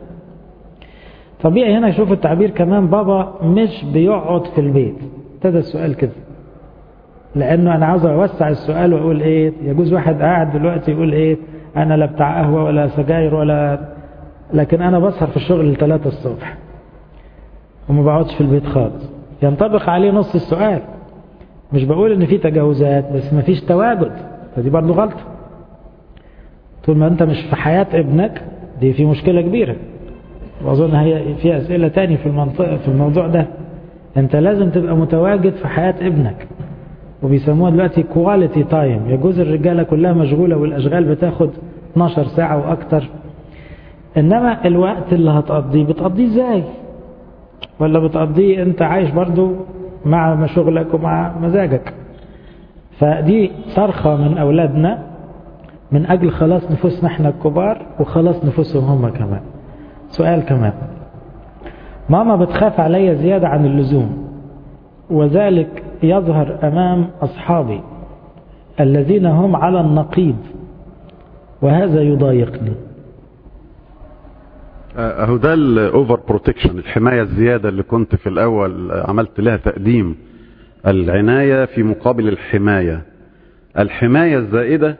طبيعي هنا يشوف التعبير كمان بابا مش بيقعد في البيت ابتدى السؤال كده لأنه أنا عاوز أوسع السؤال وأقول إيه يجوز واحد قاعد دلوقتي يقول إيه أنا لا بتاع قهوة ولا سجاير ولا لكن أنا بسهر في الشغل لثلاثة الصبح وما بقعدش في البيت خالص ينطبق عليه نص السؤال مش بقول ان في تجاوزات بس ما فيش تواجد فدي برضه غلطة طول ما انت مش في حياة ابنك دي في مشكلة كبيرة واظن هي في اسئلة تاني في المنطقة في الموضوع ده انت لازم تبقى متواجد في حياة ابنك وبيسموها دلوقتي كواليتي تايم يجوز الرجالة كلها مشغولة والاشغال بتاخد 12 ساعة واكتر انما الوقت اللي هتقضيه بتقضيه ازاي ولا بتقضيه انت عايش برضو مع شغلك ومع مزاجك فدي صرخة من اولادنا من اجل خلاص نفوسنا احنا الكبار وخلاص نفوسهم هم كمان سؤال كمان ماما بتخاف عليا زيادة عن اللزوم وذلك يظهر امام اصحابي الذين هم على النقيض وهذا يضايقني اهو ده الاوفر بروتكشن الحمايه الزياده اللي كنت في الاول عملت لها تقديم العنايه في مقابل الحمايه الحمايه الزائده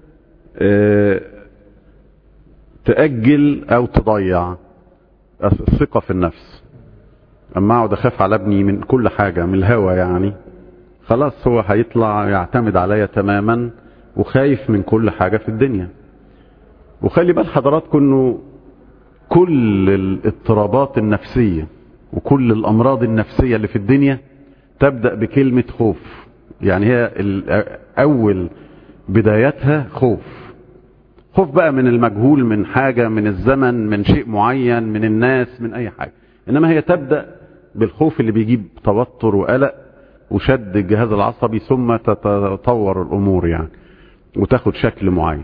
تاجل او تضيع الثقه في النفس اما اقعد اخاف على ابني من كل حاجه من الهوى يعني خلاص هو هيطلع يعتمد عليا تماما وخايف من كل حاجه في الدنيا وخلي بال حضراتكم انه كل الاضطرابات النفسية وكل الأمراض النفسية اللي في الدنيا تبدأ بكلمة خوف يعني هي أول بدايتها خوف خوف بقى من المجهول من حاجة من الزمن من شيء معين من الناس من أي حاجة إنما هي تبدأ بالخوف اللي بيجيب توتر وقلق وشد الجهاز العصبي ثم تتطور الأمور يعني وتاخد شكل معين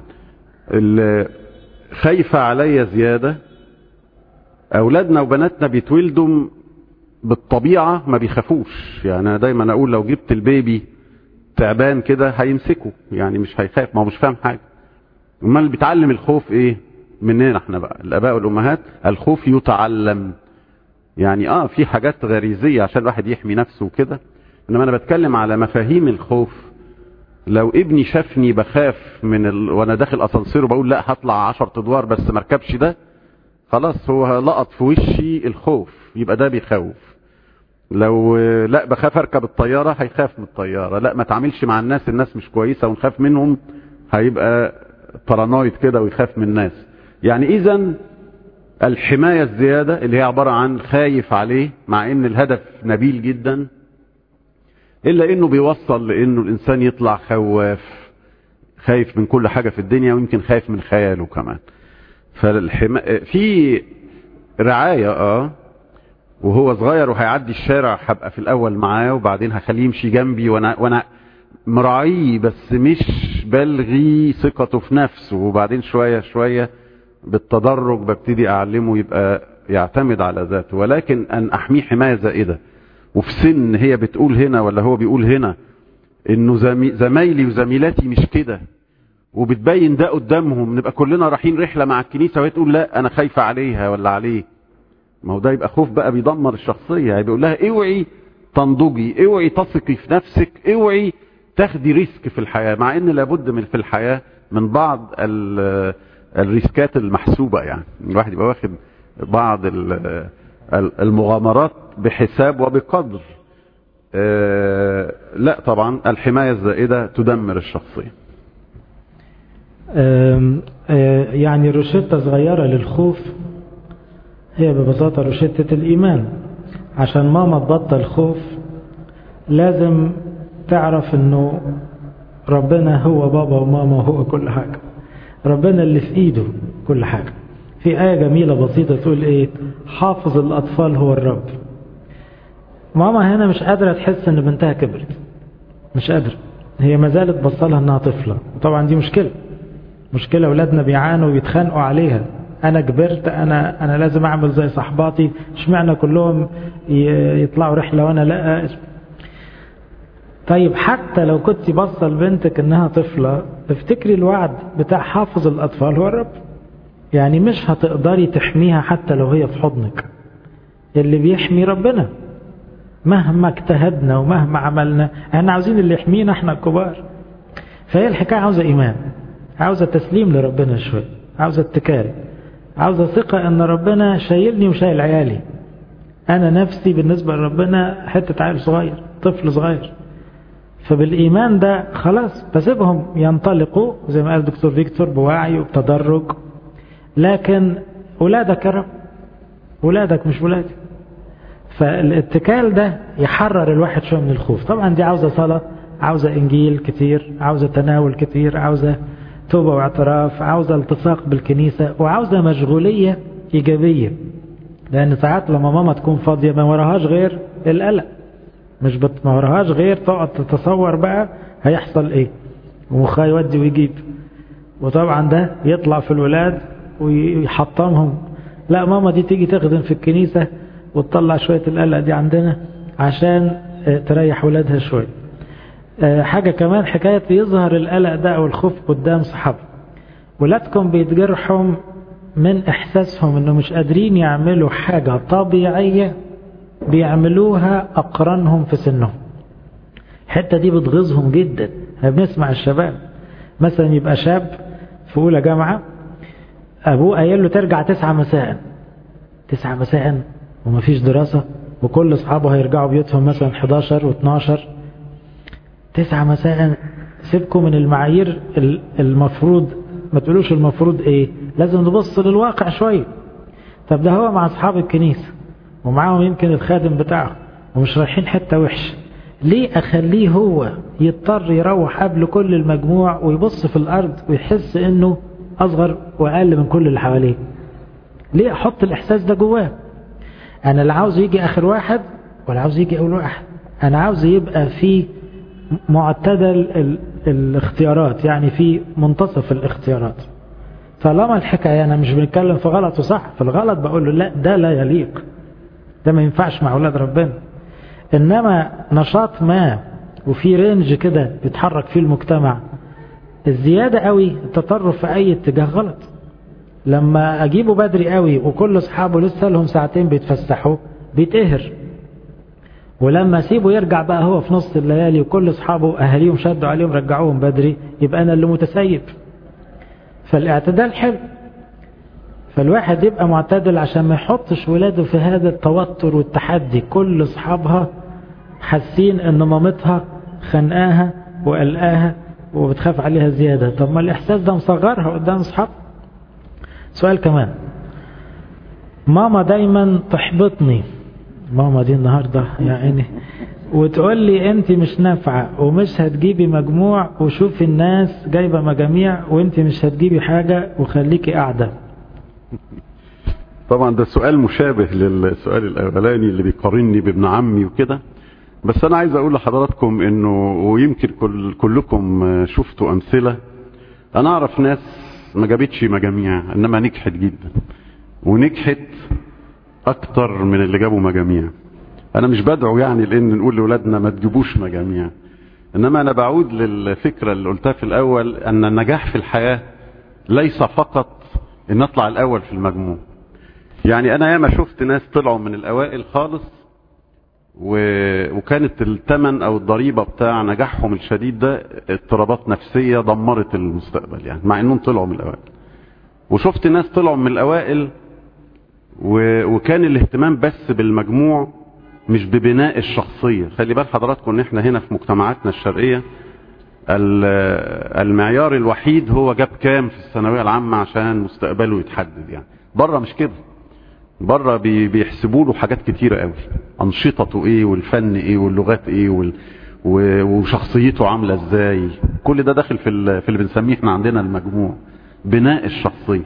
خايفة عليا زيادة اولادنا وبناتنا بيتولدوا بالطبيعة ما بيخافوش يعني انا دايما اقول لو جبت البيبي تعبان كده هيمسكه يعني مش هيخاف ما هو مش فاهم حاجة امال بيتعلم الخوف ايه مننا احنا بقى الاباء والامهات الخوف يتعلم يعني اه في حاجات غريزية عشان الواحد يحمي نفسه وكده انما انا بتكلم على مفاهيم الخوف لو ابني شافني بخاف من ال... وانا داخل اسانسير وبقول لا هطلع 10 ادوار بس ما اركبش ده خلاص هو لقط في وشي الخوف يبقى ده بيخوف لو لا بخاف اركب الطياره هيخاف من الطياره لا ما تعملش مع الناس الناس مش كويسه ونخاف منهم هيبقى بارانويد كده ويخاف من الناس يعني اذا الحمايه الزياده اللي هي عباره عن خايف عليه مع ان الهدف نبيل جدا الا انه بيوصل لانه الانسان يطلع خواف خايف من كل حاجه في الدنيا ويمكن خايف من خياله كمان فالحما... في رعاية اه وهو صغير وهيعدي الشارع هبقى في الاول معاه وبعدين هخليه يمشي جنبي وانا وانا مراعيه بس مش بلغي ثقته في نفسه وبعدين شوية شوية بالتدرج ببتدي اعلمه يبقى يعتمد على ذاته ولكن ان احميه حماية زائدة وفي سن هي بتقول هنا ولا هو بيقول هنا انه زمي... زمايلي وزميلاتي مش كده وبتبين ده قدامهم نبقى كلنا رايحين رحله مع الكنيسه وهي تقول لا انا خايفه عليها ولا عليه ما هو ده يبقى خوف بقى بيدمر الشخصيه يعني بيقول لها اوعي تنضجي اوعي تثقي في نفسك اوعي تاخدي ريسك في الحياة مع ان لابد من في الحياة من بعض الريسكات المحسوبة يعني الواحد يبقى واخد بعض المغامرات بحساب وبقدر لا طبعا الحماية الزائدة تدمر الشخصية يعني روشتة صغيرة للخوف هي ببساطة روشتة الإيمان عشان ماما تبطل خوف لازم تعرف انه ربنا هو بابا وماما وهو كل حاجة ربنا اللي في ايده كل حاجة في آية جميلة بسيطة تقول ايه حافظ الأطفال هو الرب ماما هنا مش قادرة تحس ان بنتها كبرت مش قادرة هي ما زالت بصلها انها طفلة وطبعا دي مشكلة مشكلة اولادنا بيعانوا ويتخانقوا عليها انا كبرت انا انا لازم اعمل زي صحباتي اشمعنى كلهم يطلعوا رحلة وانا لا طيب حتى لو كنت بصل بنتك انها طفلة افتكري الوعد بتاع حافظ الاطفال هو الرب يعني مش هتقدري تحميها حتى لو هي في حضنك اللي بيحمي ربنا مهما اجتهدنا ومهما عملنا احنا عاوزين اللي يحمينا احنا الكبار فهي الحكاية عاوزة ايمان عاوزة تسليم لربنا شوية عاوزة اتكال عاوزة ثقة ان ربنا شايلني وشايل عيالي انا نفسي بالنسبة لربنا حتة عيل صغير طفل صغير فبالإيمان ده خلاص بسيبهم ينطلقوا زي ما قال الدكتور فيكتور بوعي وبتدرج لكن ولادك يا رب ولادك مش ولادي فالاتكال ده يحرر الواحد شوية من الخوف طبعا دي عاوزة صلاة عاوزة إنجيل كتير عاوزة تناول كتير عاوزة توبة واعتراف عاوزة التصاق بالكنيسة وعاوزة مشغولية إيجابية لأن ساعات لما ماما تكون فاضية ما وراهاش غير القلق مش بت... ما وراهاش غير تقعد تتصور بقى هيحصل ايه ومخها يودي ويجيب وطبعا ده يطلع في الولاد ويحطمهم لا ماما دي تيجي تخدم في الكنيسة وتطلع شوية القلق دي عندنا عشان تريح ولادها شوية حاجة كمان حكاية يظهر القلق ده أو الخوف قدام صحابه ولادكم بيتجرحوا من إحساسهم إنه مش قادرين يعملوا حاجة طبيعية بيعملوها أقرانهم في سنهم الحتة دي بتغيظهم جدا احنا بنسمع الشباب مثلا يبقى شاب في أولى جامعة أبوه قايل له ترجع تسعة مساء تسعة مساء ومفيش دراسة وكل أصحابه هيرجعوا بيوتهم مثلا 11 و12 تسعة مساء سيبكم من المعايير المفروض ما تقولوش المفروض ايه لازم نبص للواقع شوية طب ده هو مع أصحاب الكنيسة ومعاهم يمكن الخادم بتاعه ومش رايحين حتة وحشة ليه أخليه هو يضطر يروح قبل كل المجموع ويبص في الأرض ويحس إنه أصغر وأقل من كل اللي حواليه ليه أحط الإحساس ده جواه أنا لا عاوز يجي آخر واحد ولا عاوز يجي أول واحد أنا عاوز يبقى في معتدل ال... الاختيارات يعني في منتصف الاختيارات طالما الحكاية أنا مش بنتكلم في غلط وصح في الغلط بقول له لا ده لا يليق ده ما ينفعش مع أولاد ربنا إنما نشاط ما وفي رينج كده بيتحرك فيه المجتمع الزيادة قوي التطرف في أي اتجاه غلط لما أجيبه بدري قوي وكل أصحابه لسه لهم ساعتين بيتفسحوا بيتقهر ولما أسيبه يرجع بقى هو في نص الليالي وكل أصحابه أهاليهم شدوا عليهم رجعوهم بدري يبقى أنا اللي متسيب فالاعتدال حلو فالواحد يبقى معتدل عشان ما يحطش ولاده في هذا التوتر والتحدي كل أصحابها حاسين ان مامتها خنقاها وقلقاها وبتخاف عليها زيادة طب ما الإحساس ده مصغرها قدام أصحاب سؤال كمان ماما دايما تحبطني ماما دي النهاردة يعني وتقول لي انت مش نافعة ومش هتجيبي مجموع وشوفي الناس جايبة مجاميع وانت مش هتجيبي حاجة وخليكي قاعدة طبعا ده سؤال مشابه للسؤال الاولاني اللي بيقارني بابن عمي وكده بس انا عايز اقول لحضراتكم انه ويمكن كل كلكم شفتوا امثله انا اعرف ناس ما جابتش مجاميع انما نجحت جدا ونجحت اكتر من اللي جابوا مجاميع انا مش بدعو يعني لان نقول لاولادنا ما تجيبوش مجاميع انما انا بعود للفكره اللي قلتها في الاول ان النجاح في الحياه ليس فقط ان اطلع الاول في المجموع يعني انا ياما شفت ناس طلعوا من الاوائل خالص و... وكانت الثمن او الضريبه بتاع نجاحهم الشديد ده اضطرابات نفسيه دمرت المستقبل يعني مع انهم طلعوا من الاوائل وشفت ناس طلعوا من الاوائل وكان الاهتمام بس بالمجموع مش ببناء الشخصيه خلي بال حضراتكم ان احنا هنا في مجتمعاتنا الشرقيه المعيار الوحيد هو جاب كام في الثانويه العامه عشان مستقبله يتحدد يعني بره مش كده بره بيحسبوا له حاجات كتيرة قوي انشطته ايه والفن ايه واللغات ايه وال... وشخصيته عاملة ازاي كل ده داخل في, ال... في اللي بنسميه احنا عندنا المجموع بناء الشخصية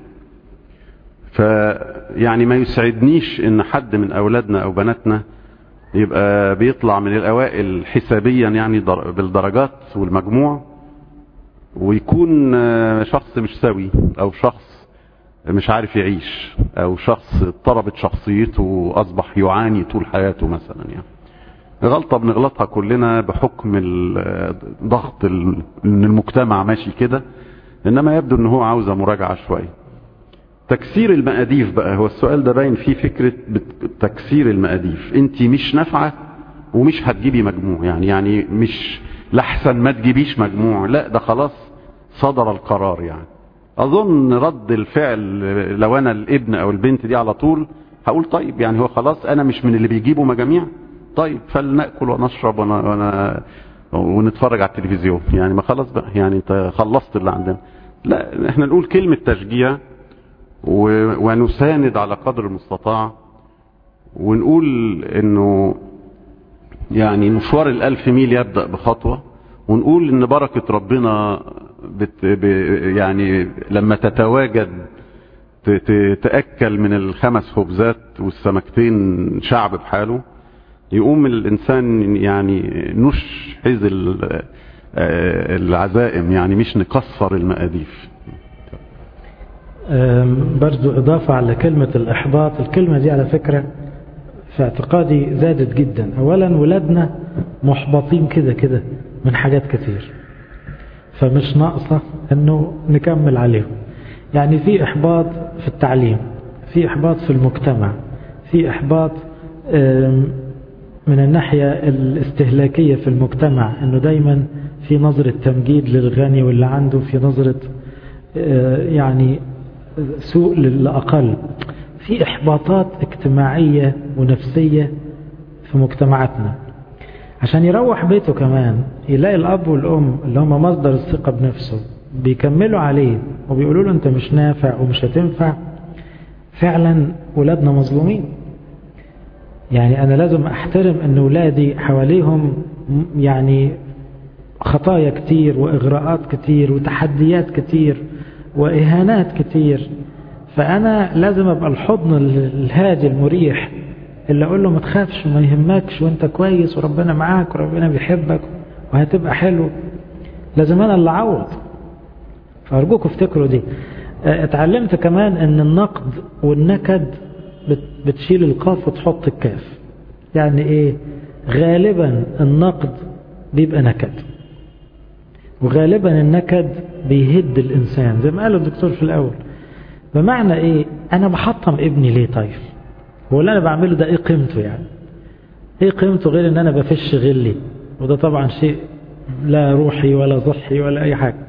فيعني ما يسعدنيش ان حد من اولادنا او بناتنا يبقى بيطلع من الاوائل حسابيا يعني در... بالدرجات والمجموع ويكون شخص مش سوي او شخص مش عارف يعيش او شخص اضطربت شخصيته واصبح يعاني طول حياته مثلا يعني غلطة بنغلطها كلنا بحكم ضغط ان المجتمع ماشي كده انما يبدو ان هو عاوزة مراجعة شوية تكسير المقاديف بقى هو السؤال ده باين فيه فكرة تكسير المقاديف انت مش نافعة ومش هتجيبي مجموع يعني يعني مش لحسن ما تجيبيش مجموع لا ده خلاص صدر القرار يعني اظن رد الفعل لو انا الابن او البنت دي على طول هقول طيب يعني هو خلاص انا مش من اللي بيجيبوا مجاميع طيب فلنأكل ونشرب ون... ون... ونتفرج على التلفزيون يعني ما خلاص بقى يعني انت خلصت اللي عندنا لا احنا نقول كلمة تشجيع و... ونساند على قدر المستطاع ونقول انه يعني مشوار الالف ميل يبدأ بخطوة ونقول ان بركة ربنا بت ب يعني لما تتواجد تأكل من الخمس خبزات والسمكتين شعب بحاله يقوم الإنسان يعني نشحذ العزائم يعني مش نكسر المقاديف برضو إضافة على كلمة الإحباط الكلمة دي على فكرة في اعتقادي زادت جدا أولا ولادنا محبطين كده كده من حاجات كتير فمش ناقصة انه نكمل عليهم يعني في احباط في التعليم في احباط في المجتمع في احباط من الناحية الاستهلاكية في المجتمع انه دايما في نظرة تمجيد للغني واللي عنده في نظرة يعني سوء للأقل في إحباطات اجتماعية ونفسية في مجتمعاتنا عشان يروح بيته كمان يلاقي الأب والأم اللي هم مصدر الثقة بنفسه بيكملوا عليه وبيقولوا له أنت مش نافع ومش هتنفع فعلا ولادنا مظلومين يعني أنا لازم أحترم أن ولادي حواليهم يعني خطايا كتير وإغراءات كتير وتحديات كتير وإهانات كتير فأنا لازم أبقى الحضن الهادي المريح اللي أقول له ما تخافش وما يهمكش وأنت كويس وربنا معاك وربنا بيحبك وهتبقى حلو لازم أنا اللي أعوض فأرجوكم افتكروا دي اتعلمت كمان أن النقد والنكد بتشيل القاف وتحط الكاف يعني إيه غالبا النقد بيبقى نكد وغالبا النكد بيهد الإنسان زي ما قال الدكتور في الأول بمعنى إيه أنا بحطم ابني ليه طيب هو اللي أنا بعمله ده إيه قيمته يعني إيه قيمته غير إن أنا بفش غلي وده طبعا شيء لا روحي ولا صحي ولا أي حاجة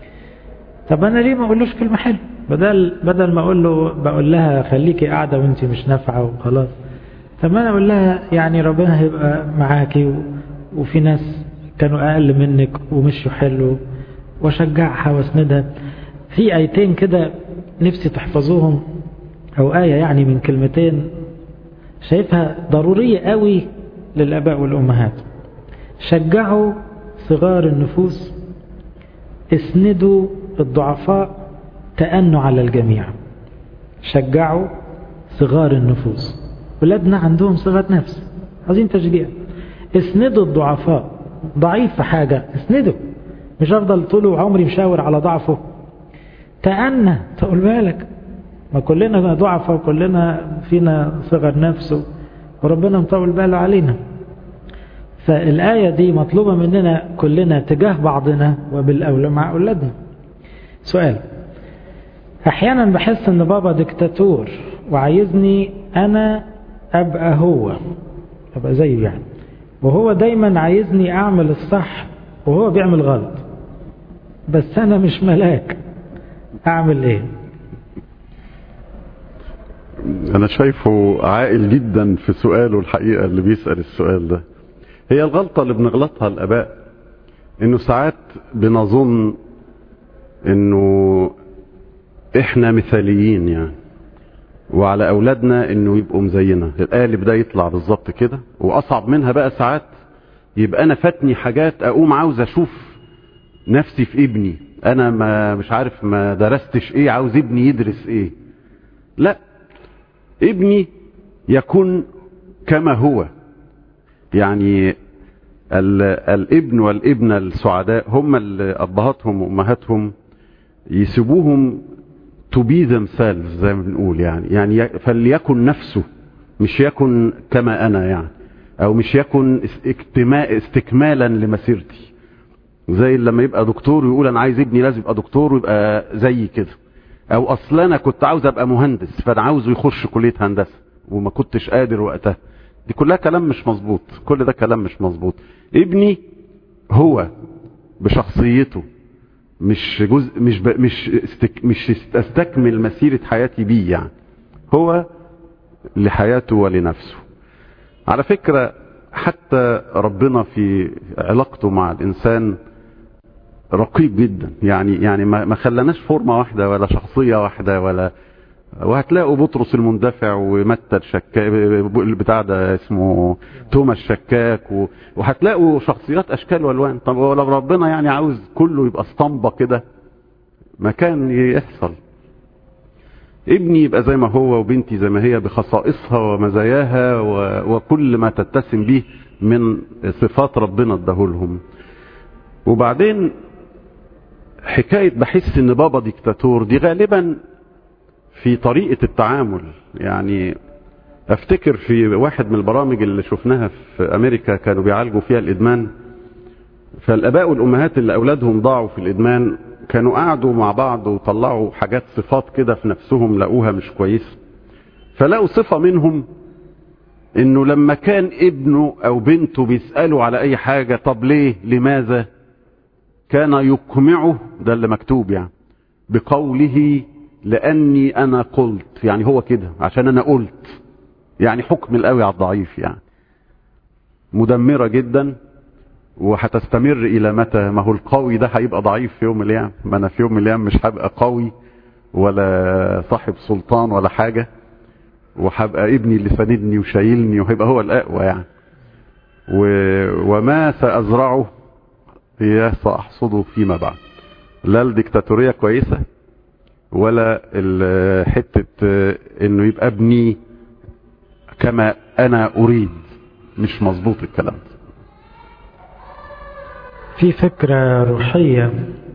طب أنا ليه ما أقولوش كلمة حلوة بدل بدل ما أقول له بقول لها خليكي قاعدة وأنت مش نافعة وخلاص طب أنا أقول لها يعني ربنا هيبقى معاكي و... وفي ناس كانوا أقل منك ومشوا حلو وشجعها واسندها في آيتين كده نفسي تحفظوهم أو آية يعني من كلمتين شايفها ضرورية قوي للآباء والأمهات شجعوا صغار النفوس اسندوا الضعفاء تأنوا على الجميع شجعوا صغار النفوس ولادنا عندهم صغة نفس عايزين تشجيع اسندوا الضعفاء ضعيف في حاجة اسنده مش افضل طول عمري مشاور على ضعفه تأنى تقول بالك ما كلنا ضعفة وكلنا فينا صغر نفسه وربنا مطول باله علينا فالآية دي مطلوبة مننا كلنا تجاه بعضنا وبالأولى مع أولادنا سؤال أحيانا بحس أن بابا دكتاتور وعايزني أنا أبقى هو أبقى زيه يعني وهو دايما عايزني اعمل الصح وهو بيعمل غلط بس انا مش ملاك اعمل ايه انا شايفه عاقل جدا في سؤاله الحقيقة اللي بيسأل السؤال ده هي الغلطة اللي بنغلطها الاباء انه ساعات بنظن انه احنا مثاليين يعني وعلى اولادنا انه يبقوا زينا القالب ده يطلع بالظبط كده واصعب منها بقى ساعات يبقى انا فاتني حاجات اقوم عاوز اشوف نفسي في ابني انا ما مش عارف ما درستش ايه عاوز ابني يدرس ايه لا ابني يكون كما هو يعني الابن والابنة السعداء هم اللي ابهاتهم وامهاتهم يسيبوهم to be themselves زي ما بنقول يعني يعني فليكن نفسه مش يكن كما انا يعني او مش يكن استكمالا لمسيرتي زي لما يبقى دكتور ويقول انا عايز ابني لازم يبقى دكتور ويبقى زي كده او اصلا انا كنت عاوز ابقى مهندس فانا عاوزه يخش كليه هندسه وما كنتش قادر وقتها دي كلها كلام مش مظبوط كل ده كلام مش مظبوط ابني هو بشخصيته مش جزء مش ب... مش استك... مش استكمل مسيره حياتي بيه يعني هو لحياته ولنفسه على فكره حتى ربنا في علاقته مع الانسان رقيق جدا يعني يعني ما خلناش فورمه واحده ولا شخصيه واحده ولا وهتلاقوا بطرس المندفع ومتى الشكاك بتاع ده اسمه توما الشكاك وهتلاقوا شخصيات اشكال والوان طب ولو ربنا يعني عاوز كله يبقى اسطمبه كده ما كان يحصل ابني يبقى زي ما هو وبنتي زي ما هي بخصائصها ومزاياها وكل ما تتسم به من صفات ربنا اداهولهم وبعدين حكاية بحس ان بابا ديكتاتور دي غالبا في طريقة التعامل يعني افتكر في واحد من البرامج اللي شفناها في امريكا كانوا بيعالجوا فيها الادمان فالاباء والامهات اللي اولادهم ضاعوا في الادمان كانوا قعدوا مع بعض وطلعوا حاجات صفات كده في نفسهم لقوها مش كويس فلقوا صفة منهم انه لما كان ابنه او بنته بيسألوا على اي حاجة طب ليه لماذا كان يقمعه ده اللي مكتوب يعني بقوله لاني انا قلت يعني هو كده عشان انا قلت يعني حكم القوي على الضعيف يعني مدمرة جدا وهتستمر الى متى ما هو القوي ده هيبقى ضعيف في يوم من الايام ما انا في يوم من الايام مش هبقى قوي ولا صاحب سلطان ولا حاجة وهبقى ابني اللي ساندني وشايلني وهيبقى هو الاقوى يعني و... وما سازرعه هي ساحصده فيما بعد لا الديكتاتورية كويسة ولا حتة انه يبقى ابني كما انا اريد مش مظبوط الكلام ده في فكرة روحية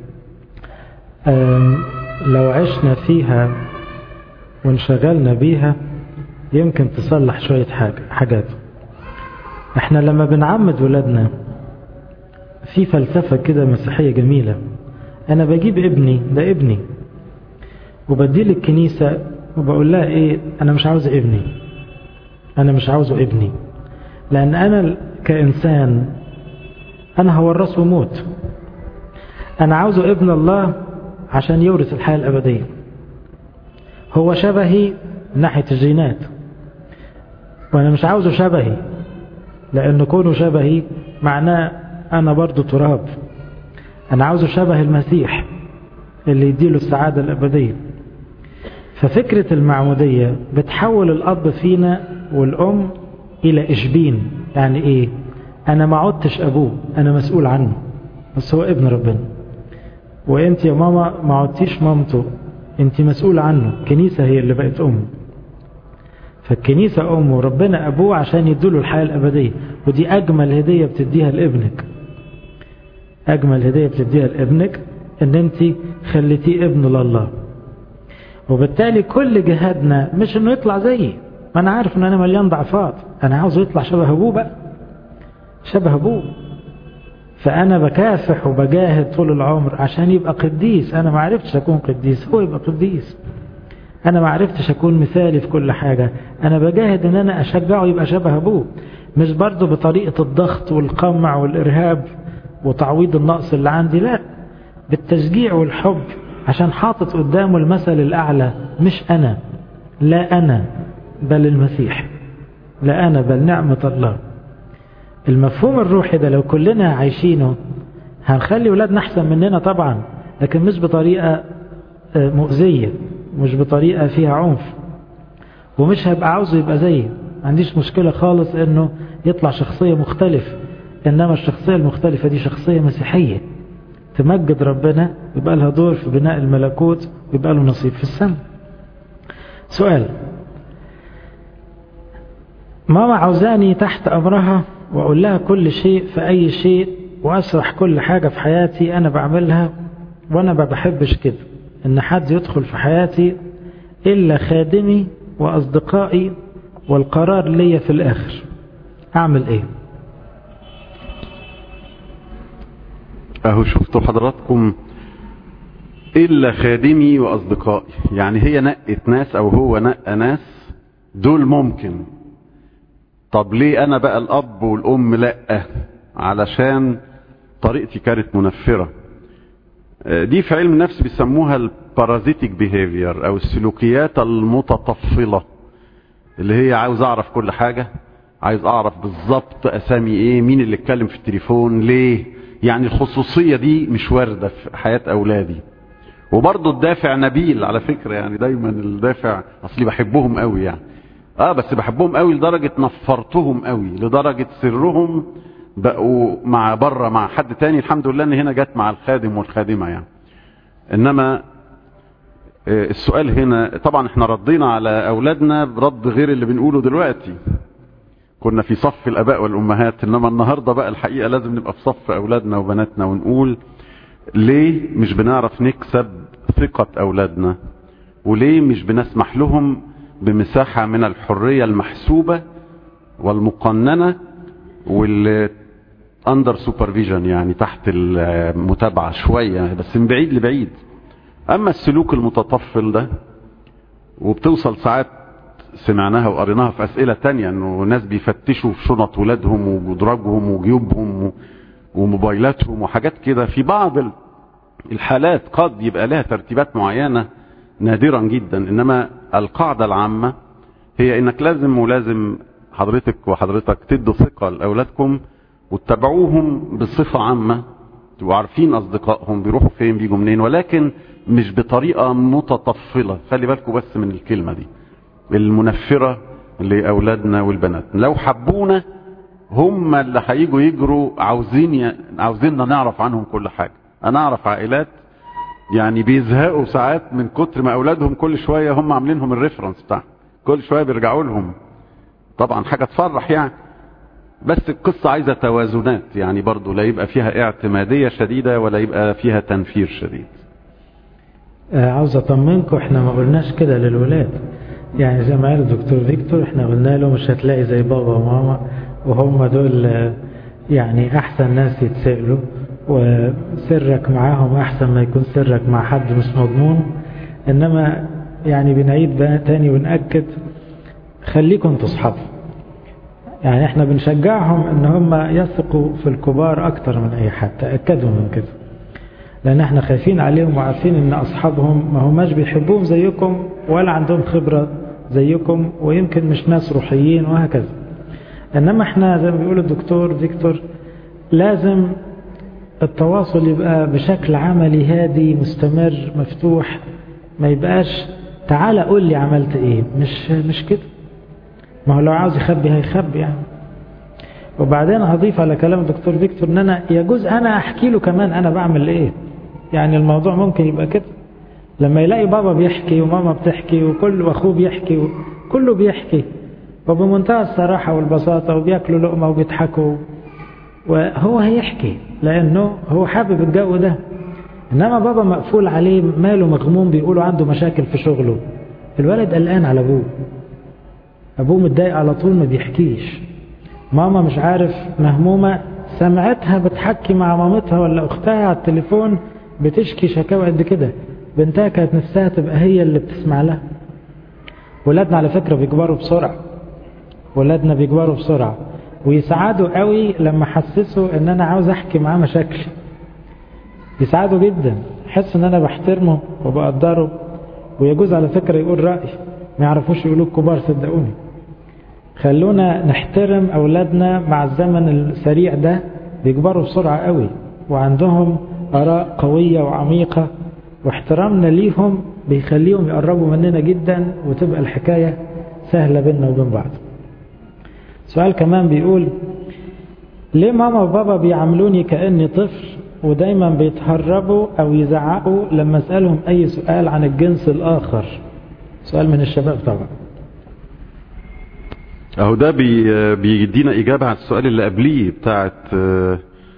لو عشنا فيها وانشغلنا بيها يمكن تصلح شوية حاجة حاجات احنا لما بنعمد ولادنا في فلسفة كده مسيحية جميلة انا بجيب ابني ده ابني وبديه للكنيسة وبقول لها ايه انا مش عاوز ابني انا مش عاوزه ابني لان انا كإنسان انا هورثه موت انا عاوزه ابن الله عشان يورث الحياة الابدية هو شبهي من ناحية الجينات وانا مش عاوزه شبهي لان كونه شبهي معناه انا برضو تراب انا عاوزه شبه المسيح اللي يديله السعادة الابدية ففكرة المعمودية بتحول الاب فينا والام الى اشبين يعني ايه انا ما عدتش ابوه انا مسؤول عنه بس هو ابن ربنا وانت يا ماما ما عدتيش مامته انت مسؤول عنه الكنيسة هي اللي بقت ام فالكنيسة امه وربنا ابوه عشان يدوله الحياة الابدية ودي اجمل هدية بتديها لابنك اجمل هدية بتديها لابنك ان انت خليتيه ابن لله وبالتالي كل جهادنا مش انه يطلع زيي ما انا عارف ان انا مليان ضعفات انا عاوزه يطلع شبه ابوه بقى شبه ابوه فانا بكافح وبجاهد طول العمر عشان يبقى قديس انا ما عرفتش اكون قديس هو يبقى قديس انا ما عرفتش اكون مثالي في كل حاجة انا بجاهد ان انا اشجعه يبقى شبه ابوه مش برضه بطريقة الضغط والقمع والارهاب وتعويض النقص اللي عندي لا بالتشجيع والحب عشان حاطط قدامه المثل الاعلى مش انا لا انا بل المسيح لا انا بل نعمة الله المفهوم الروحي ده لو كلنا عايشينه هنخلي ولادنا احسن مننا طبعا لكن مش بطريقة مؤذية مش بطريقة فيها عنف ومش هيبقى عاوزه يبقى زيي ما عنديش مشكلة خالص انه يطلع شخصية مختلف انما الشخصية المختلفة دي شخصية مسيحية تمجد ربنا يبقى لها دور في بناء الملكوت ويبقى له نصيب في السماء سؤال ماما عاوزاني تحت امرها واقول لها كل شيء في اي شيء واشرح كل حاجة في حياتي انا بعملها وانا ما بحبش كده ان حد يدخل في حياتي الا خادمي واصدقائي والقرار ليا في الاخر اعمل ايه اهو شفتوا حضراتكم الا خادمي واصدقائي يعني هي نقت ناس او هو نقى ناس دول ممكن طب ليه انا بقى الاب والام لا علشان طريقتي كانت منفرة دي في علم النفس بيسموها البارازيتيك بيهيفير او السلوكيات المتطفلة اللي هي عاوز اعرف كل حاجة عايز اعرف بالظبط اسامي ايه مين اللي اتكلم في التليفون ليه يعني الخصوصية دي مش واردة في حياة اولادي وبرضه الدافع نبيل على فكرة يعني دايما الدافع اصلي بحبهم قوي يعني اه بس بحبهم قوي لدرجة نفرتهم قوي لدرجة سرهم بقوا مع بره مع حد تاني الحمد لله ان هنا جت مع الخادم والخادمة يعني انما السؤال هنا طبعا احنا ردينا على اولادنا برد غير اللي بنقوله دلوقتي كنا في صف الاباء والامهات انما النهاردة بقى الحقيقة لازم نبقى في صف اولادنا وبناتنا ونقول ليه مش بنعرف نكسب ثقة اولادنا وليه مش بنسمح لهم بمساحة من الحرية المحسوبة والمقننة وال اندر سوبرفيجن يعني تحت المتابعة شوية بس من بعيد لبعيد اما السلوك المتطفل ده وبتوصل ساعات سمعناها وقريناها في اسئلة تانية انه ناس بيفتشوا في شنط ولادهم ودراجهم وجيوبهم وموبايلاتهم وحاجات كده في بعض الحالات قد يبقى لها ترتيبات معينة نادرا جدا انما القاعدة العامة هي انك لازم ولازم حضرتك وحضرتك تدوا ثقة لاولادكم وتتابعوهم بصفة عامة تبقوا عارفين اصدقائهم بيروحوا فين بيجوا منين ولكن مش بطريقة متطفلة خلي بالكم بس من الكلمة دي المنفرة لاولادنا والبنات لو حبونا هم اللي هيجوا يجروا عاوزين ي... عاوزيننا نعرف عنهم كل حاجة انا اعرف عائلات يعني بيزهقوا ساعات من كتر ما اولادهم كل شوية هم عاملينهم الريفرنس بتاعهم كل شوية بيرجعوا لهم طبعا حاجة تفرح يعني بس القصة عايزة توازنات يعني برضو لا يبقى فيها اعتمادية شديدة ولا يبقى فيها تنفير شديد آه عاوز اطمنكم احنا ما قلناش كده للولاد يعني زي ما قال الدكتور فيكتور احنا قلنا له مش هتلاقي زي بابا وماما وهم دول آه يعني احسن ناس يتسألوا وسرك معاهم احسن ما يكون سرك مع حد مش مضمون انما يعني بنعيد بقى تاني ونأكد خليكم انتوا اصحاب يعني احنا بنشجعهم ان هم يثقوا في الكبار اكتر من اي حد تأكدوا من كده لان احنا خايفين عليهم وعارفين ان اصحابهم ما هماش بيحبوهم زيكم ولا عندهم خبرة زيكم ويمكن مش ناس روحيين وهكذا انما احنا زي ما بيقول الدكتور فيكتور لازم التواصل يبقى بشكل عملي هادي مستمر مفتوح ما يبقاش تعالى قول لي عملت ايه مش مش كده ما هو لو عاوز يخبي هيخبي يعني وبعدين هضيف على كلام الدكتور فيكتور ان انا يجوز انا احكي له كمان انا بعمل ايه يعني الموضوع ممكن يبقى كده لما يلاقي بابا بيحكي وماما بتحكي وكل واخوه بيحكي وكله بيحكي وبمنتهى الصراحة والبساطة وبياكلوا لقمة وبيضحكوا وهو هيحكي لانه هو حابب الجو ده انما بابا مقفول عليه ماله مغموم بيقولوا عنده مشاكل في شغله الولد قلقان على ابوه ابوه متضايق على طول ما بيحكيش ماما مش عارف مهمومة سمعتها بتحكي مع مامتها ولا اختها على التليفون بتشكي شكاوى قد كده بنتها كانت نفسها تبقى هي اللي بتسمع لها ولادنا على فكرة بيكبروا بسرعة ولادنا بيكبروا بسرعة ويسعدوا قوي لما حسسوا ان انا عاوز احكي معاه مشاكلي يسعدوا جدا يحس ان انا بحترمه وبقدره ويجوز على فكرة يقول رأي ما يعرفوش يقولوا الكبار صدقوني خلونا نحترم أولادنا مع الزمن السريع ده بيكبروا بسرعة قوي وعندهم آراء قوية وعميقة واحترامنا ليهم بيخليهم يقربوا مننا جدا وتبقى الحكاية سهلة بيننا وبين بعض سؤال كمان بيقول ليه ماما وبابا بيعاملوني كأني طفل ودايما بيتهربوا أو يزعقوا لما أسألهم أي سؤال عن الجنس الآخر سؤال من الشباب طبعا اهو ده بي بيدينا اجابة على السؤال اللي قبليه بتاعت آه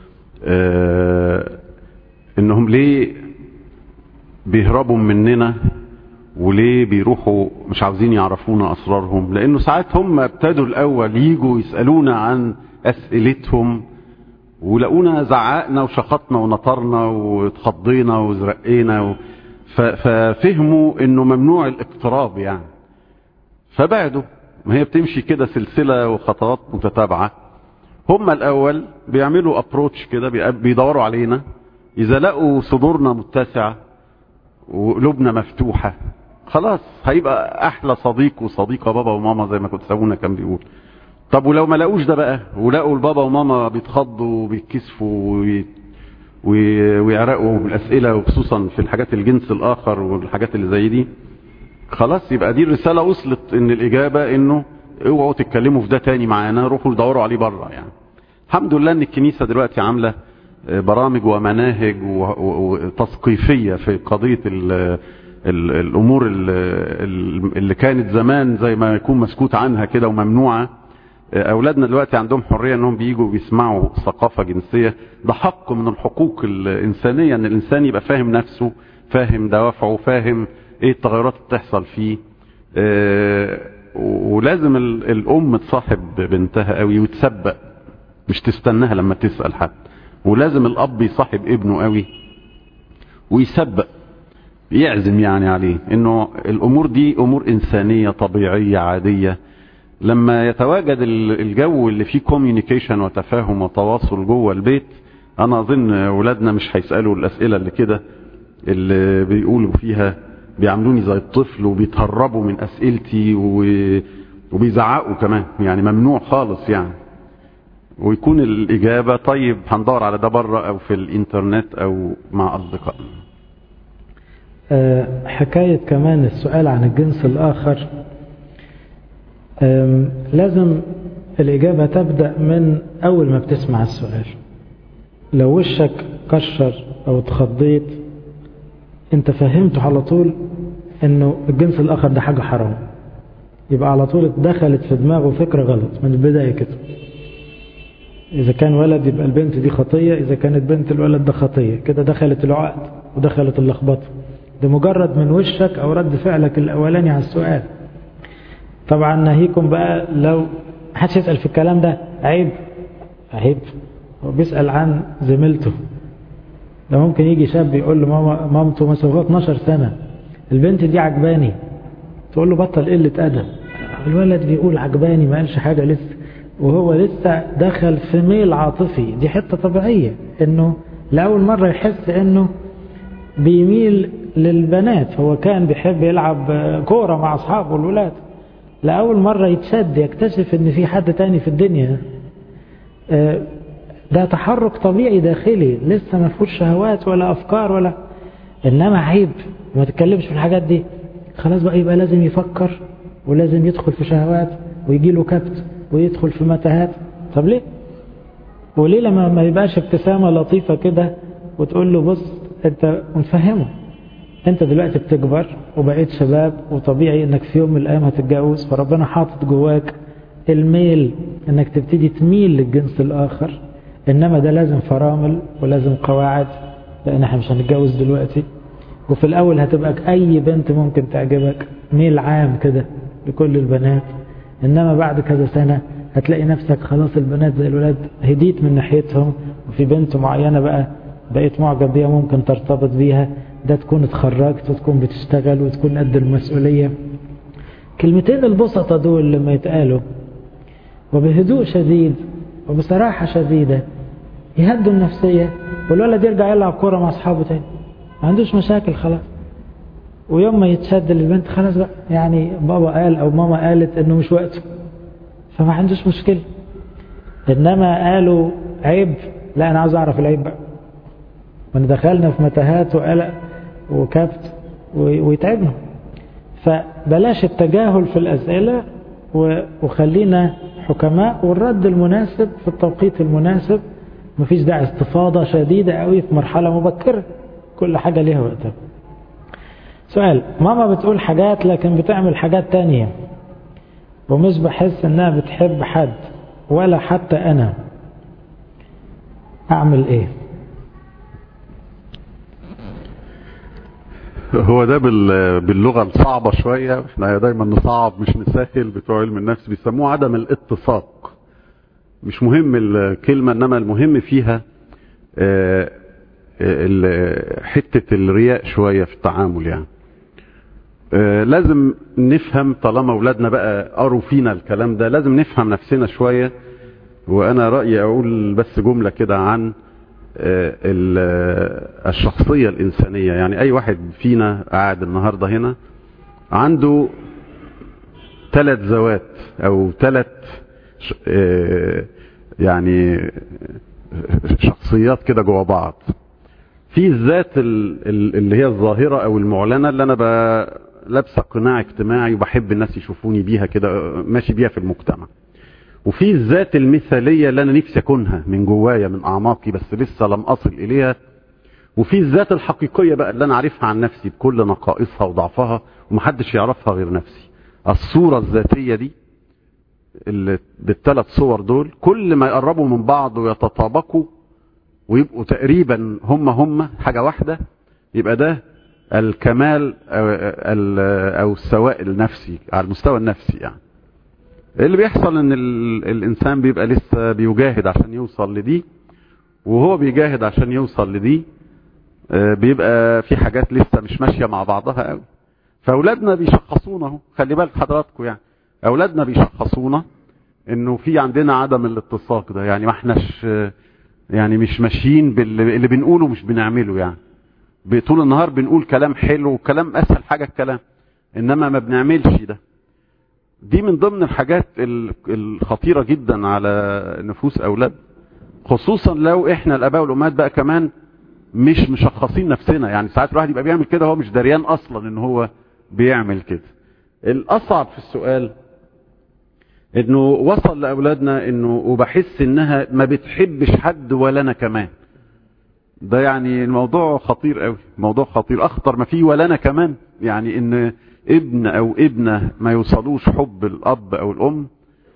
آه انهم ليه بيهربوا مننا وليه بيروحوا مش عاوزين يعرفونا اسرارهم لانه ساعات هم ابتدوا الاول يجوا يسألونا عن اسئلتهم ولقونا زعقنا وشخطنا ونطرنا واتخضينا وزرقينا و... ففهموا انه ممنوع الاقتراب يعني فبعدوا ما هي بتمشي كده سلسلة وخطوات متتابعة هم الاول بيعملوا ابروتش كده بيدوروا علينا اذا لقوا صدورنا متسعة وقلوبنا مفتوحة خلاص هيبقى احلى صديق وصديقة بابا وماما زي ما كنت سابونا كان بيقول طب ولو ما لقوش ده بقى ولقوا البابا وماما بيتخضوا وبيتكسفوا وي... وي... ويعرقوا بالاسئله وخصوصا في الحاجات الجنس الاخر والحاجات اللي زي دي خلاص يبقى دي الرساله وصلت ان الاجابه انه اوعوا تتكلموا في ده تاني معانا روحوا دوروا عليه بره يعني الحمد لله ان الكنيسه دلوقتي عامله برامج ومناهج وتثقيفيه في قضيه ال ال الامور اللي كانت زمان زي ما يكون مسكوت عنها كده وممنوعه اولادنا دلوقتي عندهم حريه انهم بييجوا بيسمعوا ثقافه جنسيه ده حق من الحقوق الانسانيه ان الانسان يبقى فاهم نفسه فاهم دوافعه فاهم ايه التغيرات اللي بتحصل فيه اه ولازم الام تصاحب بنتها قوي وتسبق مش تستناها لما تسال حد ولازم الاب يصاحب ابنه قوي ويسبق يعزم يعني عليه انه الامور دي امور انسانيه طبيعيه عاديه لما يتواجد الجو اللي فيه كوميونيكيشن وتفاهم وتواصل جوه البيت انا اظن اولادنا مش هيسالوا الاسئله اللي كده اللي بيقولوا فيها بيعاملوني زي الطفل وبيتهربوا من اسئلتي وبيزعقوا كمان يعني ممنوع خالص يعني ويكون الاجابه طيب هندور على ده بره او في الانترنت او مع اصدقائنا أه حكايه كمان السؤال عن الجنس الاخر لازم الإجابة تبدأ من أول ما بتسمع السؤال لو وشك كشر أو اتخضيت انت فهمت على طول انه الجنس الآخر ده حاجة حرام يبقى على طول دخلت في دماغه فكرة غلط من البداية كده إذا كان ولد يبقى البنت دي خطية إذا كانت بنت الولد ده خطية كده دخلت العقد ودخلت اللخبطة ده مجرد من وشك أو رد فعلك الأولاني على السؤال طبعا ناهيكم بقى لو محدش يسأل في الكلام ده عيب عيب هو بيسأل عن زميلته ده ممكن يجي شاب يقول له ماما مامته مثلا هو 12 سنة البنت دي عجباني تقول له بطل قلة أدب الولد بيقول عجباني ما قالش حاجة لسه وهو لسه دخل في ميل عاطفي دي حتة طبيعية انه لأول مرة يحس انه بيميل للبنات هو كان بيحب يلعب كورة مع أصحابه الولاد لأول مرة يتشد يكتشف ان في حد تاني في الدنيا ده تحرك طبيعي داخلي لسه ما فيهوش شهوات ولا أفكار ولا إنما عيب ما تتكلمش في الحاجات دي خلاص بقى يبقى لازم يفكر ولازم يدخل في شهوات ويجي له كبت ويدخل في متاهات طب ليه وليه لما ما يبقاش ابتسامة لطيفة كده وتقول له بص انت متفهمه انت دلوقتي بتكبر وبقيت شباب وطبيعي انك في يوم من الايام هتتجوز فربنا حاطط جواك الميل انك تبتدي تميل للجنس الاخر انما ده لازم فرامل ولازم قواعد لان احنا مش هنتجوز دلوقتي وفي الاول هتبقى اي بنت ممكن تعجبك ميل عام كده لكل البنات انما بعد كذا سنة هتلاقي نفسك خلاص البنات زي الولاد هديت من ناحيتهم وفي بنت معينة بقى بقيت معجب بيها ممكن ترتبط بيها ده تكون اتخرجت وتكون بتشتغل وتكون قد المسؤولية كلمتين البسطة دول لما يتقالوا وبهدوء شديد وبصراحة شديدة يهدوا النفسية والولد يرجع يلعب كورة مع أصحابه تاني ما عندوش مشاكل خلاص ويوم ما يتشد للبنت خلاص بقى يعني بابا قال أو ماما قالت إنه مش وقته فما عندوش مشكلة إنما قالوا عيب لا أنا عاوز أعرف العيب بقى من دخلنا في متاهات وقلق وكبت ويتعبنا فبلاش التجاهل في الأسئلة وخلينا حكماء والرد المناسب في التوقيت المناسب مفيش داعي استفاضة شديدة قوي في مرحلة مبكرة كل حاجة ليها وقتها سؤال ماما بتقول حاجات لكن بتعمل حاجات تانية ومش بحس انها بتحب حد ولا حتى انا اعمل ايه هو ده باللغة الصعبة شوية احنا دايما نصعب مش نسهل بتوع علم النفس بيسموه عدم الاتساق مش مهم الكلمة انما المهم فيها حتة الرياء شوية في التعامل يعني لازم نفهم طالما اولادنا بقى قروا فينا الكلام ده لازم نفهم نفسنا شوية وانا رأيي اقول بس جملة كده عن الشخصية الإنسانية يعني أي واحد فينا قاعد النهاردة هنا عنده ثلاث ذوات أو ثلاث يعني شخصيات كده جوا بعض في الذات اللي هي الظاهرة أو المعلنة اللي أنا لابسه قناع اجتماعي وبحب الناس يشوفوني بيها كده ماشي بيها في المجتمع وفي الذات المثالية اللي أنا نفسي أكونها من جوايا من أعماقي بس لسه لم أصل إليها وفي الذات الحقيقية بقى اللي أنا عارفها عن نفسي بكل نقائصها وضعفها ومحدش يعرفها غير نفسي الصورة الذاتية دي اللي بالثلاث صور دول كل ما يقربوا من بعض ويتطابقوا ويبقوا تقريبا هم هم حاجة واحدة يبقى ده الكمال أو السواء النفسي على المستوى النفسي يعني اللي بيحصل ان الانسان بيبقى لسه بيجاهد عشان يوصل لدي وهو بيجاهد عشان يوصل لدي بيبقى في حاجات لسه مش ماشية مع بعضها قوي فاولادنا بيشخصونا اهو خلي بالك حضراتكم يعني اولادنا بيشخصونا انه في عندنا عدم الاتساق ده يعني ما احناش يعني مش ماشيين باللي بنقوله مش بنعمله يعني طول النهار بنقول كلام حلو وكلام اسهل حاجة الكلام انما ما بنعملش ده دي من ضمن الحاجات الخطيرة جدا على نفوس أولاد خصوصا لو احنا الاباء والامهات بقى كمان مش مشخصين نفسنا يعني ساعات الواحد يبقى بيعمل كده هو مش دريان اصلا ان هو بيعمل كده الاصعب في السؤال انه وصل لاولادنا انه وبحس انها ما بتحبش حد ولا انا كمان ده يعني الموضوع خطير قوي موضوع خطير اخطر ما فيه ولا انا كمان يعني ان ابن او ابنة ما يوصلوش حب الاب او الام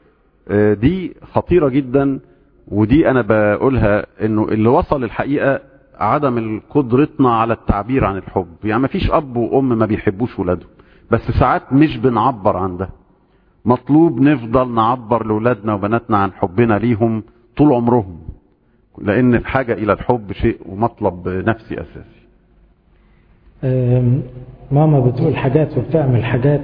دي خطيرة جدا ودي انا بقولها انه اللي وصل الحقيقة عدم قدرتنا على التعبير عن الحب يعني ما فيش اب وام ما بيحبوش ولادهم بس ساعات مش بنعبر عن ده مطلوب نفضل نعبر لولادنا وبناتنا عن حبنا ليهم طول عمرهم لان الحاجة الى الحب شيء ومطلب نفسي اساسي ماما بتقول حاجات وبتعمل حاجات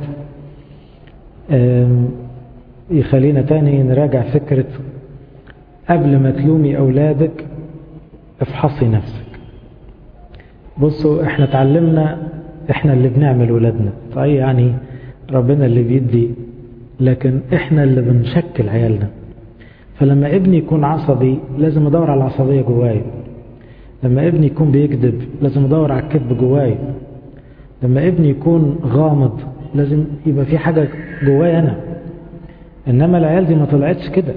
يخلينا تاني نراجع فكرة قبل ما تلومي أولادك افحصي نفسك بصوا احنا اتعلمنا احنا اللي بنعمل ولادنا طيب يعني ربنا اللي بيدي لكن احنا اللي بنشكل عيالنا فلما ابني يكون عصبي لازم ادور على العصبية جواي لما ابني يكون بيكذب لازم ادور على الكذب جواي لما ابني يكون غامض لازم يبقى في حاجة جواي انا انما العيال دي ما طلعتش كده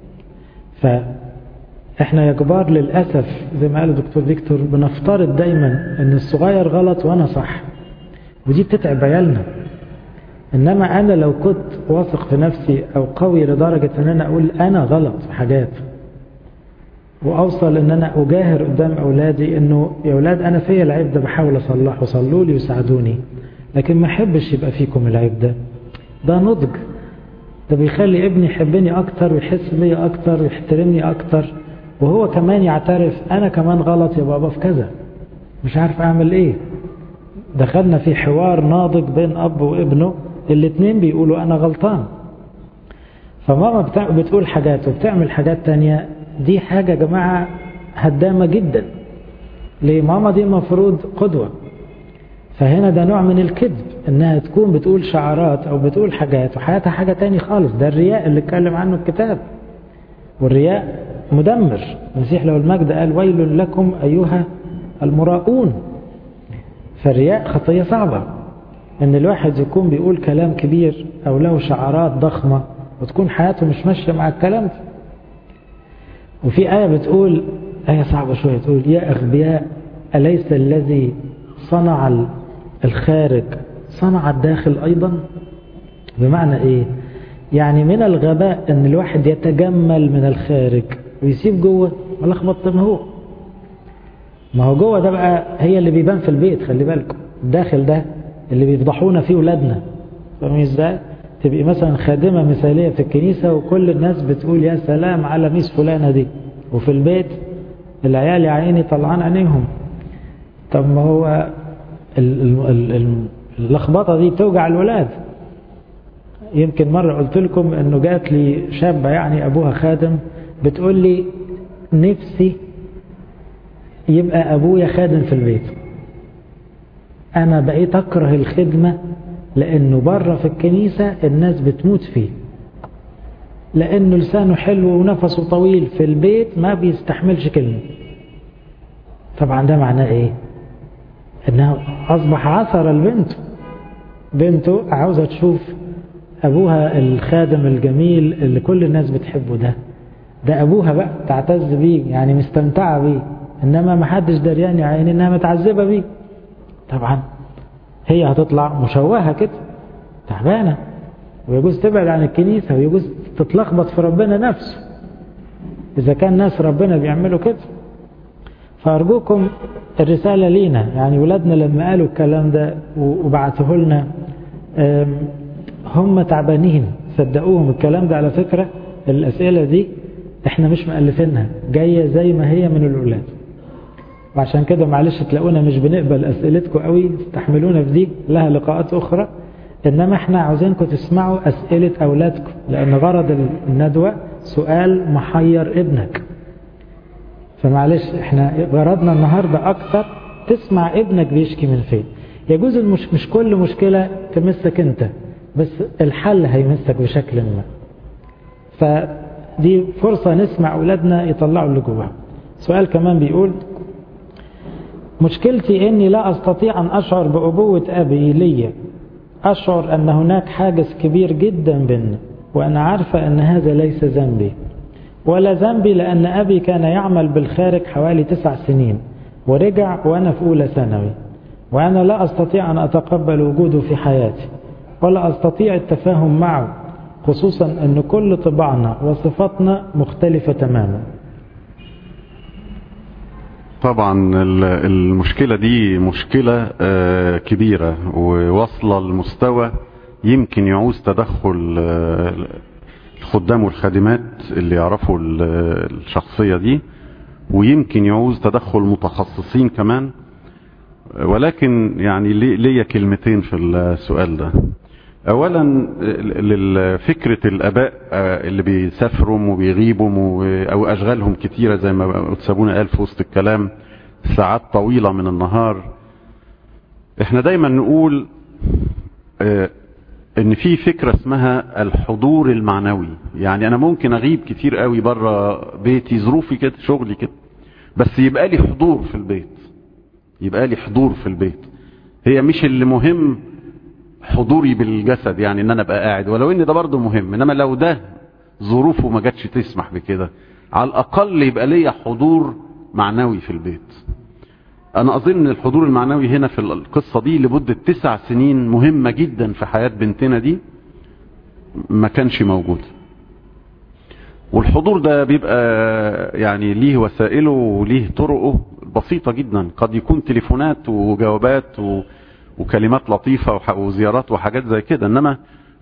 فاحنا يا كبار للأسف زي ما قال الدكتور فيكتور بنفترض دايما ان الصغير غلط وانا صح ودي بتتعب عيالنا انما انا لو كنت واثق في نفسي او قوي لدرجة ان انا اقول انا غلط في حاجات واوصل ان انا اجاهر قدام اولادي انه يا اولاد انا فيا العيب ده بحاول اصلحه صلوا لي وساعدوني لكن ما احبش يبقى فيكم العيب ده ده نضج ده بيخلي ابني يحبني اكتر ويحس بيا اكتر ويحترمني اكتر وهو كمان يعترف انا كمان غلط يا بابا في كذا مش عارف اعمل ايه دخلنا في حوار ناضج بين اب وابنه الاتنين بيقولوا انا غلطان فماما بتقول حاجات وبتعمل حاجات تانية دي حاجة يا جماعة هدامة جدا ليه ماما دي المفروض قدوة فهنا ده نوع من الكذب انها تكون بتقول شعارات او بتقول حاجات وحياتها حاجة تاني خالص ده الرياء اللي اتكلم عنه الكتاب والرياء مدمر المسيح له المجد قال ويل لكم ايها المراؤون فالرياء خطية صعبة ان الواحد يكون بيقول كلام كبير او له شعارات ضخمة وتكون حياته مش ماشية مع الكلام ده وفي آية بتقول آية صعبة شوية تقول يا أغبياء أليس الذي صنع الخارج صنع الداخل أيضا بمعنى إيه يعني من الغباء أن الواحد يتجمل من الخارج ويسيب جوه ملخبط ما هو ما هو جوه ده بقى هي اللي بيبان في البيت خلي بالكم الداخل ده اللي بيفضحونا فيه ولادنا فاهمين ازاي تبقي مثلا خادمة مثالية في الكنيسة وكل الناس بتقول يا سلام على ميس فلانة دي وفي البيت العيال يا عيني طلعان عينيهم طب ما هو اللخبطة دي توجع الولاد يمكن مرة قلت لكم انه جات لي شابة يعني ابوها خادم بتقول لي نفسي يبقى ابويا خادم في البيت انا بقيت اكره الخدمة لانه بره في الكنيسة الناس بتموت فيه لانه لسانه حلو ونفسه طويل في البيت ما بيستحملش كلمة طبعا ده معناه ايه انه اصبح عثر لبنته بنته عاوزة تشوف ابوها الخادم الجميل اللي كل الناس بتحبه ده ده ابوها بقى تعتز بيه يعني مستمتعة بيه انما ما حدش دريان يا عيني انها متعذبة بيه طبعا هي هتطلع مشوهة كده تعبانة ويجوز تبعد عن الكنيسة ويجوز تتلخبط في ربنا نفسه إذا كان ناس ربنا بيعملوا كده فأرجوكم الرسالة لينا يعني ولادنا لما قالوا الكلام ده وبعته لنا هم تعبانين صدقوهم الكلام ده على فكرة الأسئلة دي احنا مش مألفينها جاية زي ما هي من الأولاد وعشان كده معلش تلاقونا مش بنقبل أسئلتكم قوي استحملونا في دي لها لقاءات أخرى إنما احنا عاوزينكم تسمعوا أسئلة أولادكم لأن غرض الندوة سؤال محير ابنك فمعلش احنا غرضنا النهاردة أكتر تسمع ابنك بيشكي من فين يجوز المش مش كل مشكلة تمسك انت بس الحل هيمسك بشكل ما فدي فرصة نسمع أولادنا يطلعوا اللي جواهم سؤال كمان بيقول مشكلتي اني لا استطيع ان اشعر بابوة ابي لي اشعر ان هناك حاجز كبير جدا بيننا وانا عارفة ان هذا ليس ذنبي ولا ذنبي لان ابي كان يعمل بالخارج حوالي تسع سنين ورجع وانا في اولى ثانوي وانا لا استطيع ان اتقبل وجوده في حياتي ولا استطيع التفاهم معه خصوصا ان كل طباعنا وصفاتنا مختلفة تماما طبعا المشكلة دي مشكلة كبيرة وواصلة لمستوى يمكن يعوز تدخل الخدام والخادمات اللي يعرفوا الشخصية دي ويمكن يعوز تدخل متخصصين كمان ولكن يعني ليا كلمتين في السؤال ده اولا فكرة الاباء اللي بيسافروا وبيغيبوا او اشغالهم كتيرة زي ما سابونا قال في وسط الكلام ساعات طويلة من النهار احنا دايما نقول ان في فكرة اسمها الحضور المعنوي يعني انا ممكن اغيب كتير قوي بره بيتي ظروفي كده شغلي كده بس يبقى لي حضور في البيت يبقى لي حضور في البيت هي مش اللي مهم حضوري بالجسد يعني ان انا ابقى قاعد ولو ان ده برضه مهم انما لو ده ظروفه ما جاتش تسمح بكده على الاقل يبقى ليا حضور معنوي في البيت انا اظن ان الحضور المعنوي هنا في القصة دي لمدة تسع سنين مهمة جدا في حياة بنتنا دي ما كانش موجود والحضور ده بيبقى يعني ليه وسائله وليه طرقه بسيطة جدا قد يكون تليفونات وجوابات و وكلمات لطيفة وزيارات وحاجات زي كده انما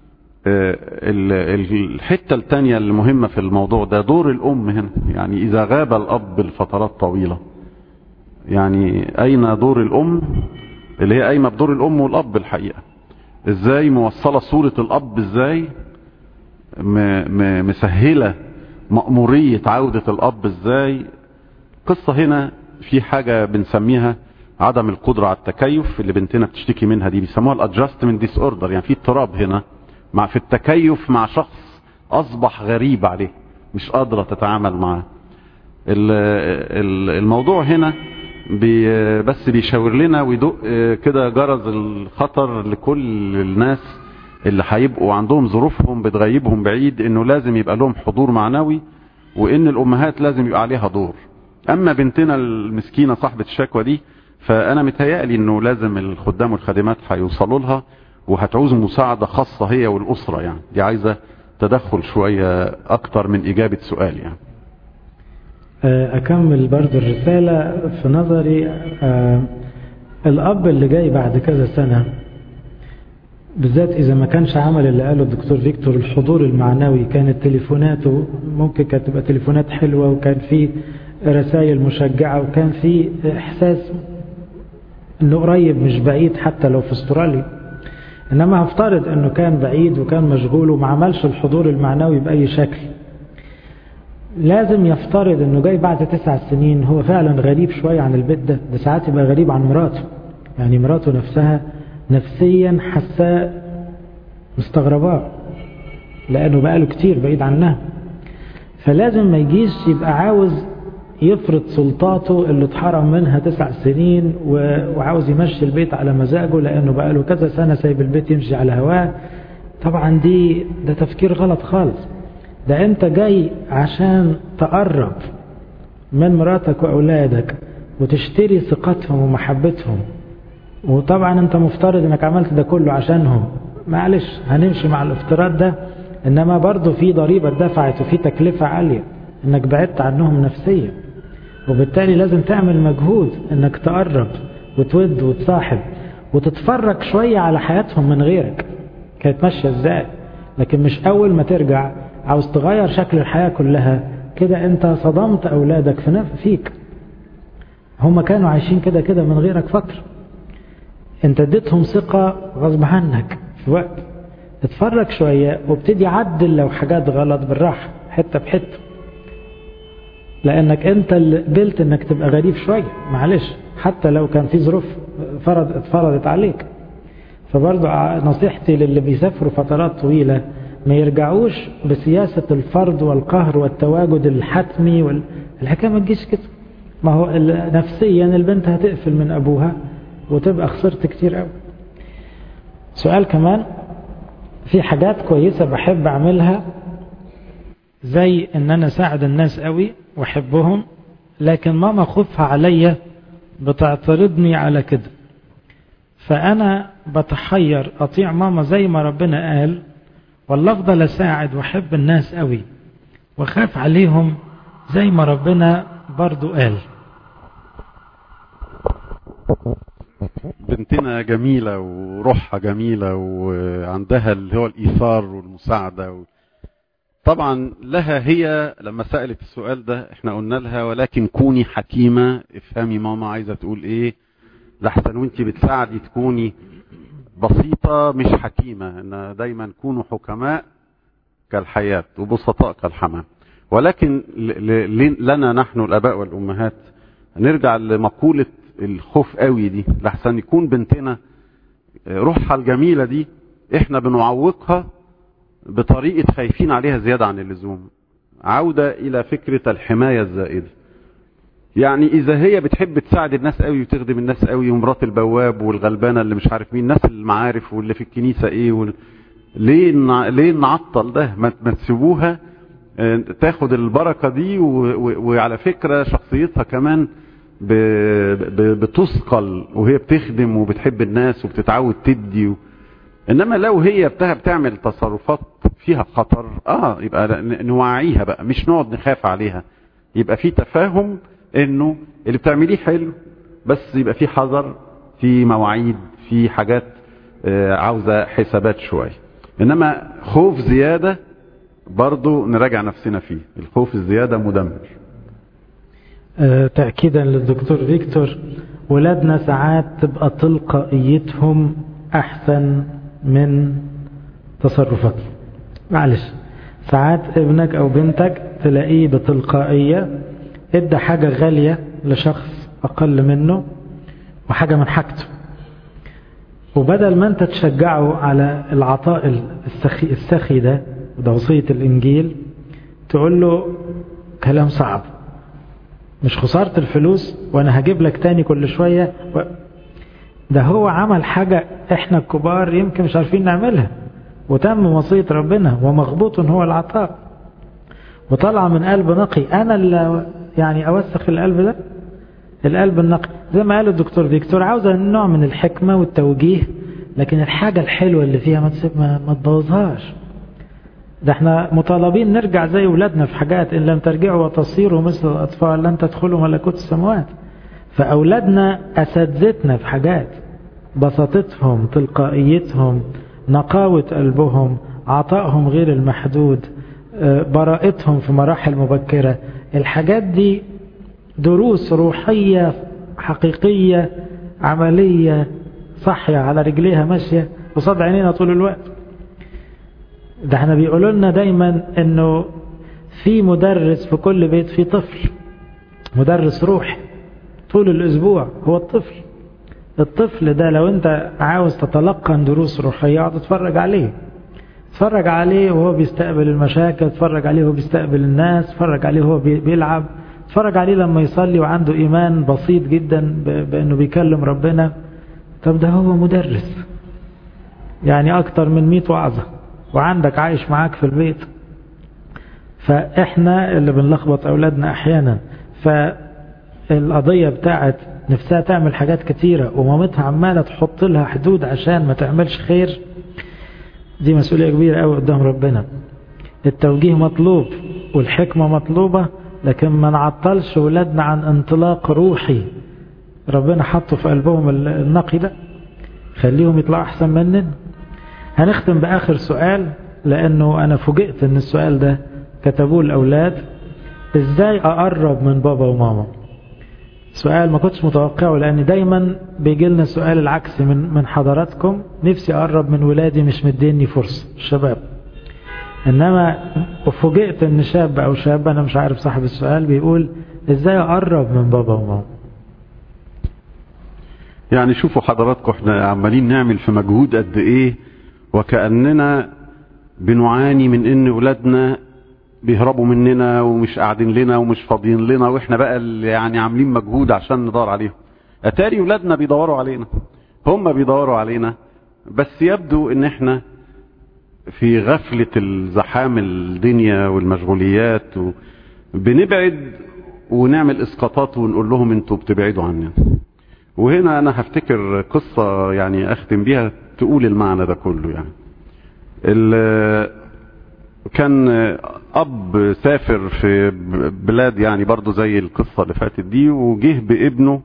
الحتة التانية المهمة في الموضوع ده دور الام هنا يعني اذا غاب الاب لفترات طويلة يعني اين دور الام اللي هي قايمة بدور الام والاب الحقيقة ازاي موصلة صورة الاب ازاي مسهلة مأمورية عودة الاب ازاي قصة هنا في حاجة بنسميها عدم القدرة على التكيف اللي بنتنا بتشتكي منها دي بيسموها الادجستمنت ديس اوردر يعني في اضطراب هنا مع في التكيف مع شخص اصبح غريب عليه مش قادرة تتعامل معاه الموضوع هنا بي بس بيشاور لنا ويدق كده جرس الخطر لكل الناس اللي هيبقوا عندهم ظروفهم بتغيبهم بعيد انه لازم يبقى لهم حضور معنوي وان الامهات لازم يبقى عليها دور اما بنتنا المسكينة صاحبة الشكوى دي فانا متهيألي انه لازم الخدام والخادمات هيوصلوا لها وهتعوز مساعدة خاصة هي والاسرة يعني دي عايزة تدخل شوية اكتر من اجابة سؤال يعني أكمل برضو الرسالة في نظري الأب اللي جاي بعد كذا سنة بالذات إذا ما كانش عمل اللي قاله الدكتور فيكتور الحضور المعنوي كانت تليفوناته ممكن كانت تبقى تليفونات حلوة وكان في رسائل مشجعة وكان في إحساس إنه قريب مش بعيد حتى لو في استراليا إنما هفترض إنه كان بعيد وكان مشغول وما عملش الحضور المعنوي بأي شكل لازم يفترض انه جاي بعد تسع سنين هو فعلا غريب شوية عن البيت ده ده ساعات يبقى غريب عن مراته يعني مراته نفسها نفسيا حساء مستغرباه لانه بقاله كتير بعيد عنها فلازم ما يجيش يبقى عاوز يفرض سلطاته اللي اتحرم منها تسع سنين وعاوز يمشي البيت على مزاجه لانه بقاله كذا سنة سايب البيت يمشي على هواه طبعا دي ده تفكير غلط خالص ده انت جاي عشان تقرب من مراتك واولادك وتشتري ثقتهم ومحبتهم وطبعا انت مفترض انك عملت ده كله عشانهم معلش هنمشي مع الافتراض ده انما برضه في ضريبة دفعت وفي تكلفة عالية انك بعدت عنهم نفسيا وبالتالي لازم تعمل مجهود انك تقرب وتود وتصاحب وتتفرج شوية على حياتهم من غيرك كانت ماشية ازاي لكن مش اول ما ترجع عاوز تغير شكل الحياة كلها كده انت صدمت اولادك في نفس فيك هم كانوا عايشين كده كده من غيرك فترة انت اديتهم ثقة غصب عنك في وقت اتفرج شوية وابتدي عدل لو حاجات غلط بالراحة حتة بحتة لانك انت اللي قبلت انك تبقى غريب شوية معلش حتى لو كان في ظروف فرض اتفرضت عليك فبرضه نصيحتي للي بيسافروا فترات طويلة ما يرجعوش بسياسة الفرض والقهر والتواجد الحتمي وال... الحكاية ما تجيش كده ما هو نفسيا البنت هتقفل من أبوها وتبقى خسرت كتير قوي سؤال كمان في حاجات كويسة بحب أعملها زي ان انا اساعد الناس قوي واحبهم لكن ماما خوفها عليا بتعترضني على كده فانا بتحير اطيع ماما زي ما ربنا قال ولا افضل اساعد واحب الناس قوي واخاف عليهم زي ما ربنا برضو قال بنتنا جميلة وروحها جميلة وعندها اللي هو الإيثار والمساعدة و... طبعا لها هي لما سألت السؤال ده احنا قلنا لها ولكن كوني حكيمة افهمي ماما عايزة تقول ايه لحسن وانت بتساعدي تكوني بسيطة مش حكيمة ان دايما كونوا حكماء كالحياة وبسطاء كالحمام ولكن لنا نحن الاباء والامهات نرجع لمقولة الخوف قوي دي لحسن يكون بنتنا روحها الجميلة دي احنا بنعوقها بطريقة خايفين عليها زيادة عن اللزوم عودة الى فكرة الحماية الزائدة يعني اذا هي بتحب تساعد الناس قوي وتخدم الناس قوي ومرات البواب والغلبانة اللي مش عارف مين الناس المعارف واللي في الكنيسة ايه وال... ليه نع... ليه نعطل ده ما, ما تسيبوها تاخد البركة دي و... و... وعلى فكرة شخصيتها كمان ب... ب... بتثقل وهي بتخدم وبتحب الناس وبتتعود تدي و... انما لو هي بتعمل تصرفات فيها خطر اه يبقى نوعيها بقى مش نقعد نخاف عليها يبقى في تفاهم انه اللي بتعمليه حلو بس يبقى في حذر في مواعيد في حاجات آه عاوزة حسابات شوية انما خوف زيادة برضو نراجع نفسنا فيه الخوف الزيادة مدمر آه تأكيدا للدكتور فيكتور ولادنا ساعات تبقى تلقائيتهم احسن من تصرفك معلش ساعات ابنك او بنتك تلاقيه بتلقائية ادى حاجة غالية لشخص اقل منه وحاجة من حاجته وبدل ما انت تشجعه على العطاء السخي, السخي ده وده وصية الانجيل تقول له كلام صعب مش خسارة الفلوس وانا هجيب لك تاني كل شوية و... ده هو عمل حاجة احنا الكبار يمكن مش عارفين نعملها وتم وصية ربنا ومغبوط هو العطاء وطلع من قلب نقي انا اللي يعني اوسخ القلب ده القلب النقي زي ما قال الدكتور فيكتور عاوزة نوع من الحكمة والتوجيه لكن الحاجة الحلوة اللي فيها ما تسيب ما, ما تبوظهاش ده احنا مطالبين نرجع زي ولادنا في حاجات ان لم ترجعوا وتصيروا مثل الاطفال لن تدخلوا ملكوت السماوات فاولادنا اساتذتنا في حاجات بساطتهم تلقائيتهم نقاوة قلبهم عطائهم غير المحدود براءتهم في مراحل مبكرة الحاجات دي دروس روحية حقيقية عملية صحية على رجليها ماشية قصاد عينينا طول الوقت ده احنا بيقولوا لنا دايما انه في مدرس في كل بيت في طفل مدرس روحي طول الاسبوع هو الطفل الطفل ده لو انت عاوز تتلقن دروس روحية اقعد اتفرج عليه اتفرج عليه وهو بيستقبل المشاكل اتفرج عليه وهو بيستقبل الناس اتفرج عليه وهو بيلعب اتفرج عليه لما يصلي وعنده ايمان بسيط جدا بانه بيكلم ربنا طب ده هو مدرس يعني اكتر من 100 وعظة وعندك عايش معاك في البيت فاحنا اللي بنلخبط اولادنا احيانا فالقضية بتاعت نفسها تعمل حاجات كتيرة ومامتها عمالة تحط لها حدود عشان ما تعملش خير دي مسؤولية كبيرة قوي قدام ربنا التوجيه مطلوب والحكمة مطلوبة لكن ما نعطلش ولادنا عن انطلاق روحي ربنا حطه في قلبهم النقي ده خليهم يطلعوا احسن مننا هنختم باخر سؤال لانه انا فوجئت ان السؤال ده كتبوه الاولاد ازاي اقرب من بابا وماما سؤال ما كنتش متوقعه لان دايما بيجي لنا السؤال العكسي من من حضراتكم نفسي اقرب من ولادي مش مديني فرصه الشباب انما فوجئت ان شاب او شاب انا مش عارف صاحب السؤال بيقول ازاي اقرب من بابا وماما يعني شوفوا حضراتكم احنا عمالين نعمل في مجهود قد ايه وكأننا بنعاني من ان ولادنا بيهربوا مننا ومش قاعدين لنا ومش فاضيين لنا واحنا بقى اللي يعني عاملين مجهود عشان ندور عليهم اتاري ولادنا بيدوروا علينا هم بيدوروا علينا بس يبدو ان احنا في غفلة الزحام الدنيا والمشغوليات و... بنبعد ونعمل اسقاطات ونقول لهم انتوا بتبعدوا عننا وهنا انا هفتكر قصة يعني اختم بيها تقول المعنى ده كله يعني كان اب سافر في بلاد يعني برضو زي القصة اللي فاتت دي وجه بابنه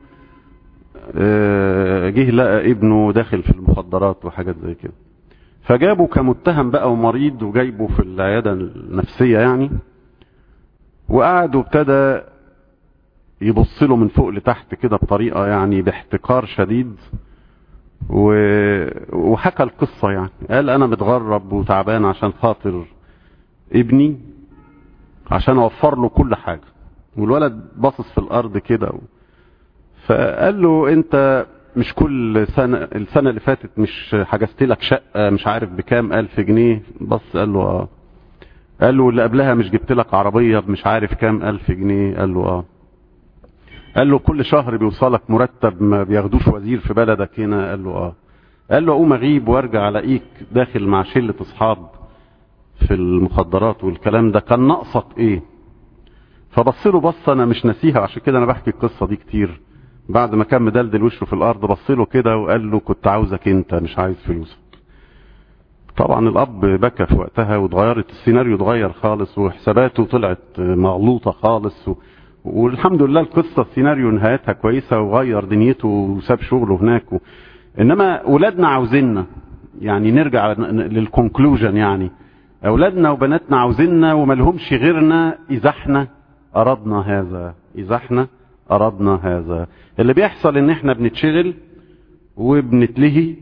جه لقى ابنه داخل في المخدرات وحاجات زي كده فجابه كمتهم بقى ومريض وجايبه في العيادة النفسية يعني وقعد وابتدى يبص له من فوق لتحت كده بطريقة يعني باحتكار شديد و... وحكى القصة يعني قال انا متغرب وتعبان عشان خاطر ابني عشان اوفر له كل حاجة والولد باصص في الارض كده و... فقال له انت مش كل سنة السنة اللي فاتت مش حجزت لك شقة مش عارف بكام الف جنيه بص قال له اه قال له اللي قبلها مش جبت لك عربية مش عارف كام الف جنيه قال له اه قال له كل شهر بيوصلك مرتب ما بياخدوش وزير في بلدك هنا قال له اه قال له اقوم اغيب وارجع الاقيك داخل مع شلة اصحاب في المخدرات والكلام ده كان ناقصك ايه فبص له بص انا مش ناسيها عشان كده انا بحكي القصة دي كتير بعد ما كان مدلدل وشه في الارض بص له كده وقال له كنت عاوزك انت مش عايز فلوسك طبعا الاب بكى في وقتها واتغيرت السيناريو اتغير خالص وحساباته طلعت مغلوطه خالص و... والحمد لله القصه السيناريو نهايتها كويسه وغير دنيته وساب شغله هناك و... انما ولادنا عاوزيننا يعني نرجع للكونكلوجن يعني اولادنا وبناتنا عاوزيننا وملهمش غيرنا اذا احنا اردنا هذا اذا احنا اردنا هذا اللي بيحصل ان احنا بنتشغل وبنتلهي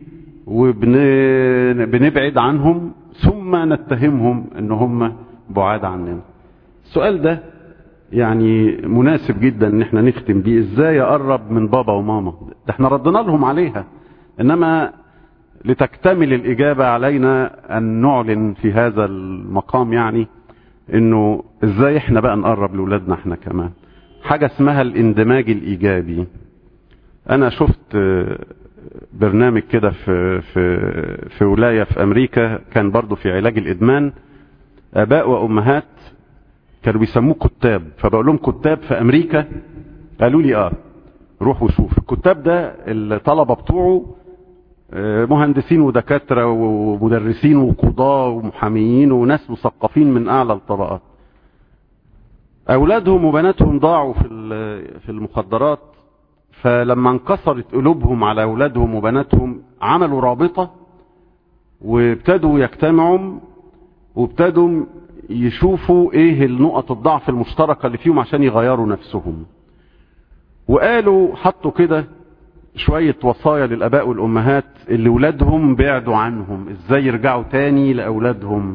وبنبعد عنهم ثم نتهمهم ان هم بعاد عننا السؤال ده يعني مناسب جدا ان احنا نختم بيه ازاي اقرب من بابا وماما ده احنا ردنا لهم عليها انما لتكتمل الاجابة علينا ان نعلن في هذا المقام يعني انه ازاي احنا بقى نقرب لاولادنا احنا كمان حاجة اسمها الاندماج الايجابي انا شفت برنامج كده في في في ولايه في امريكا كان برضه في علاج الادمان اباء وامهات كانوا بيسموه كتاب فبقول لهم كتاب في امريكا قالوا لي اه روح وشوف الكتاب ده الطلبه بتوعه مهندسين ودكاتره ومدرسين وقضاه ومحاميين وناس مثقفين من اعلى الطبقات اولادهم وبناتهم ضاعوا في في المخدرات فلما انكسرت قلوبهم على اولادهم وبناتهم عملوا رابطة وابتدوا يجتمعوا وابتدوا يشوفوا ايه النقط الضعف المشتركة اللي فيهم عشان يغيروا نفسهم وقالوا حطوا كده شوية وصايا للاباء والامهات اللي ولادهم بعدوا عنهم ازاي يرجعوا تاني لاولادهم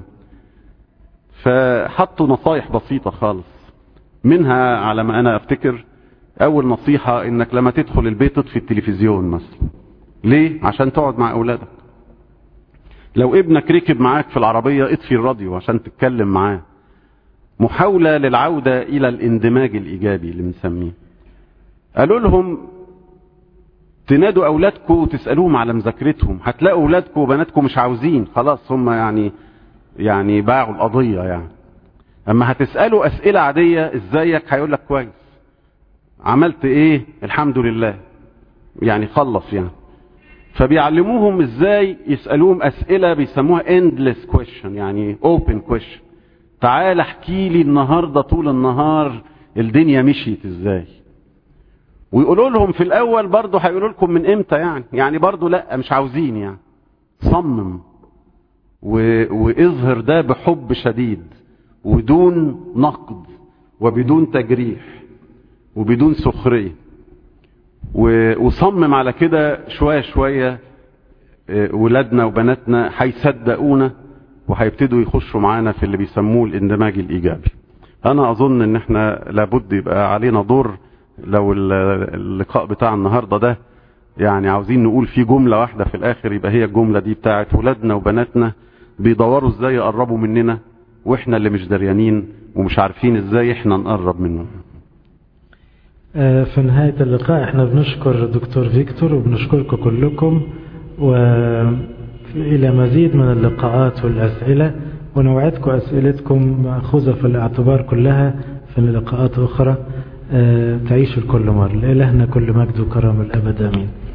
فحطوا نصايح بسيطة خالص منها على ما انا افتكر اول نصيحة انك لما تدخل البيت تطفي التلفزيون مثلا ليه عشان تقعد مع اولادك لو ابنك ركب معاك في العربية اطفي الراديو عشان تتكلم معاه محاولة للعودة الى الاندماج الايجابي اللي بنسميه قالوا لهم تنادوا اولادكم وتسألوهم على مذاكرتهم هتلاقوا اولادكم وبناتكم مش عاوزين خلاص هم يعني يعني باعوا القضية يعني اما هتسألوا اسئلة عادية ازيك هيقول لك كويس عملت ايه الحمد لله يعني خلص يعني فبيعلموهم ازاي يسألوهم اسئلة بيسموها endless question يعني open question تعال احكي لي النهاردة طول النهار الدنيا مشيت ازاي ويقولوا لهم في الاول برضه هيقولوا لكم من امتى يعني يعني برضه لا مش عاوزين يعني صمم و... واظهر ده بحب شديد ودون نقد وبدون تجريح وبدون سخرية وصمم على كده شوية شوية ولادنا وبناتنا هيصدقونا وهيبتدوا يخشوا معانا في اللي بيسموه الاندماج الايجابي انا اظن ان احنا لابد يبقى علينا دور لو اللقاء بتاع النهاردة ده يعني عاوزين نقول فيه جملة واحدة في الاخر يبقى هي الجملة دي بتاعت ولادنا وبناتنا بيدوروا ازاي يقربوا مننا واحنا اللي مش دريانين ومش عارفين ازاي احنا نقرب منهم في نهاية اللقاء احنا بنشكر دكتور فيكتور وبنشكركم كلكم وإلى مزيد من اللقاءات والأسئلة ونوعدكم أسئلتكم مأخوذة في الاعتبار كلها في لقاءات أخرى تعيش الكل مرة لإلهنا كل مجد وكرم الأبد أمين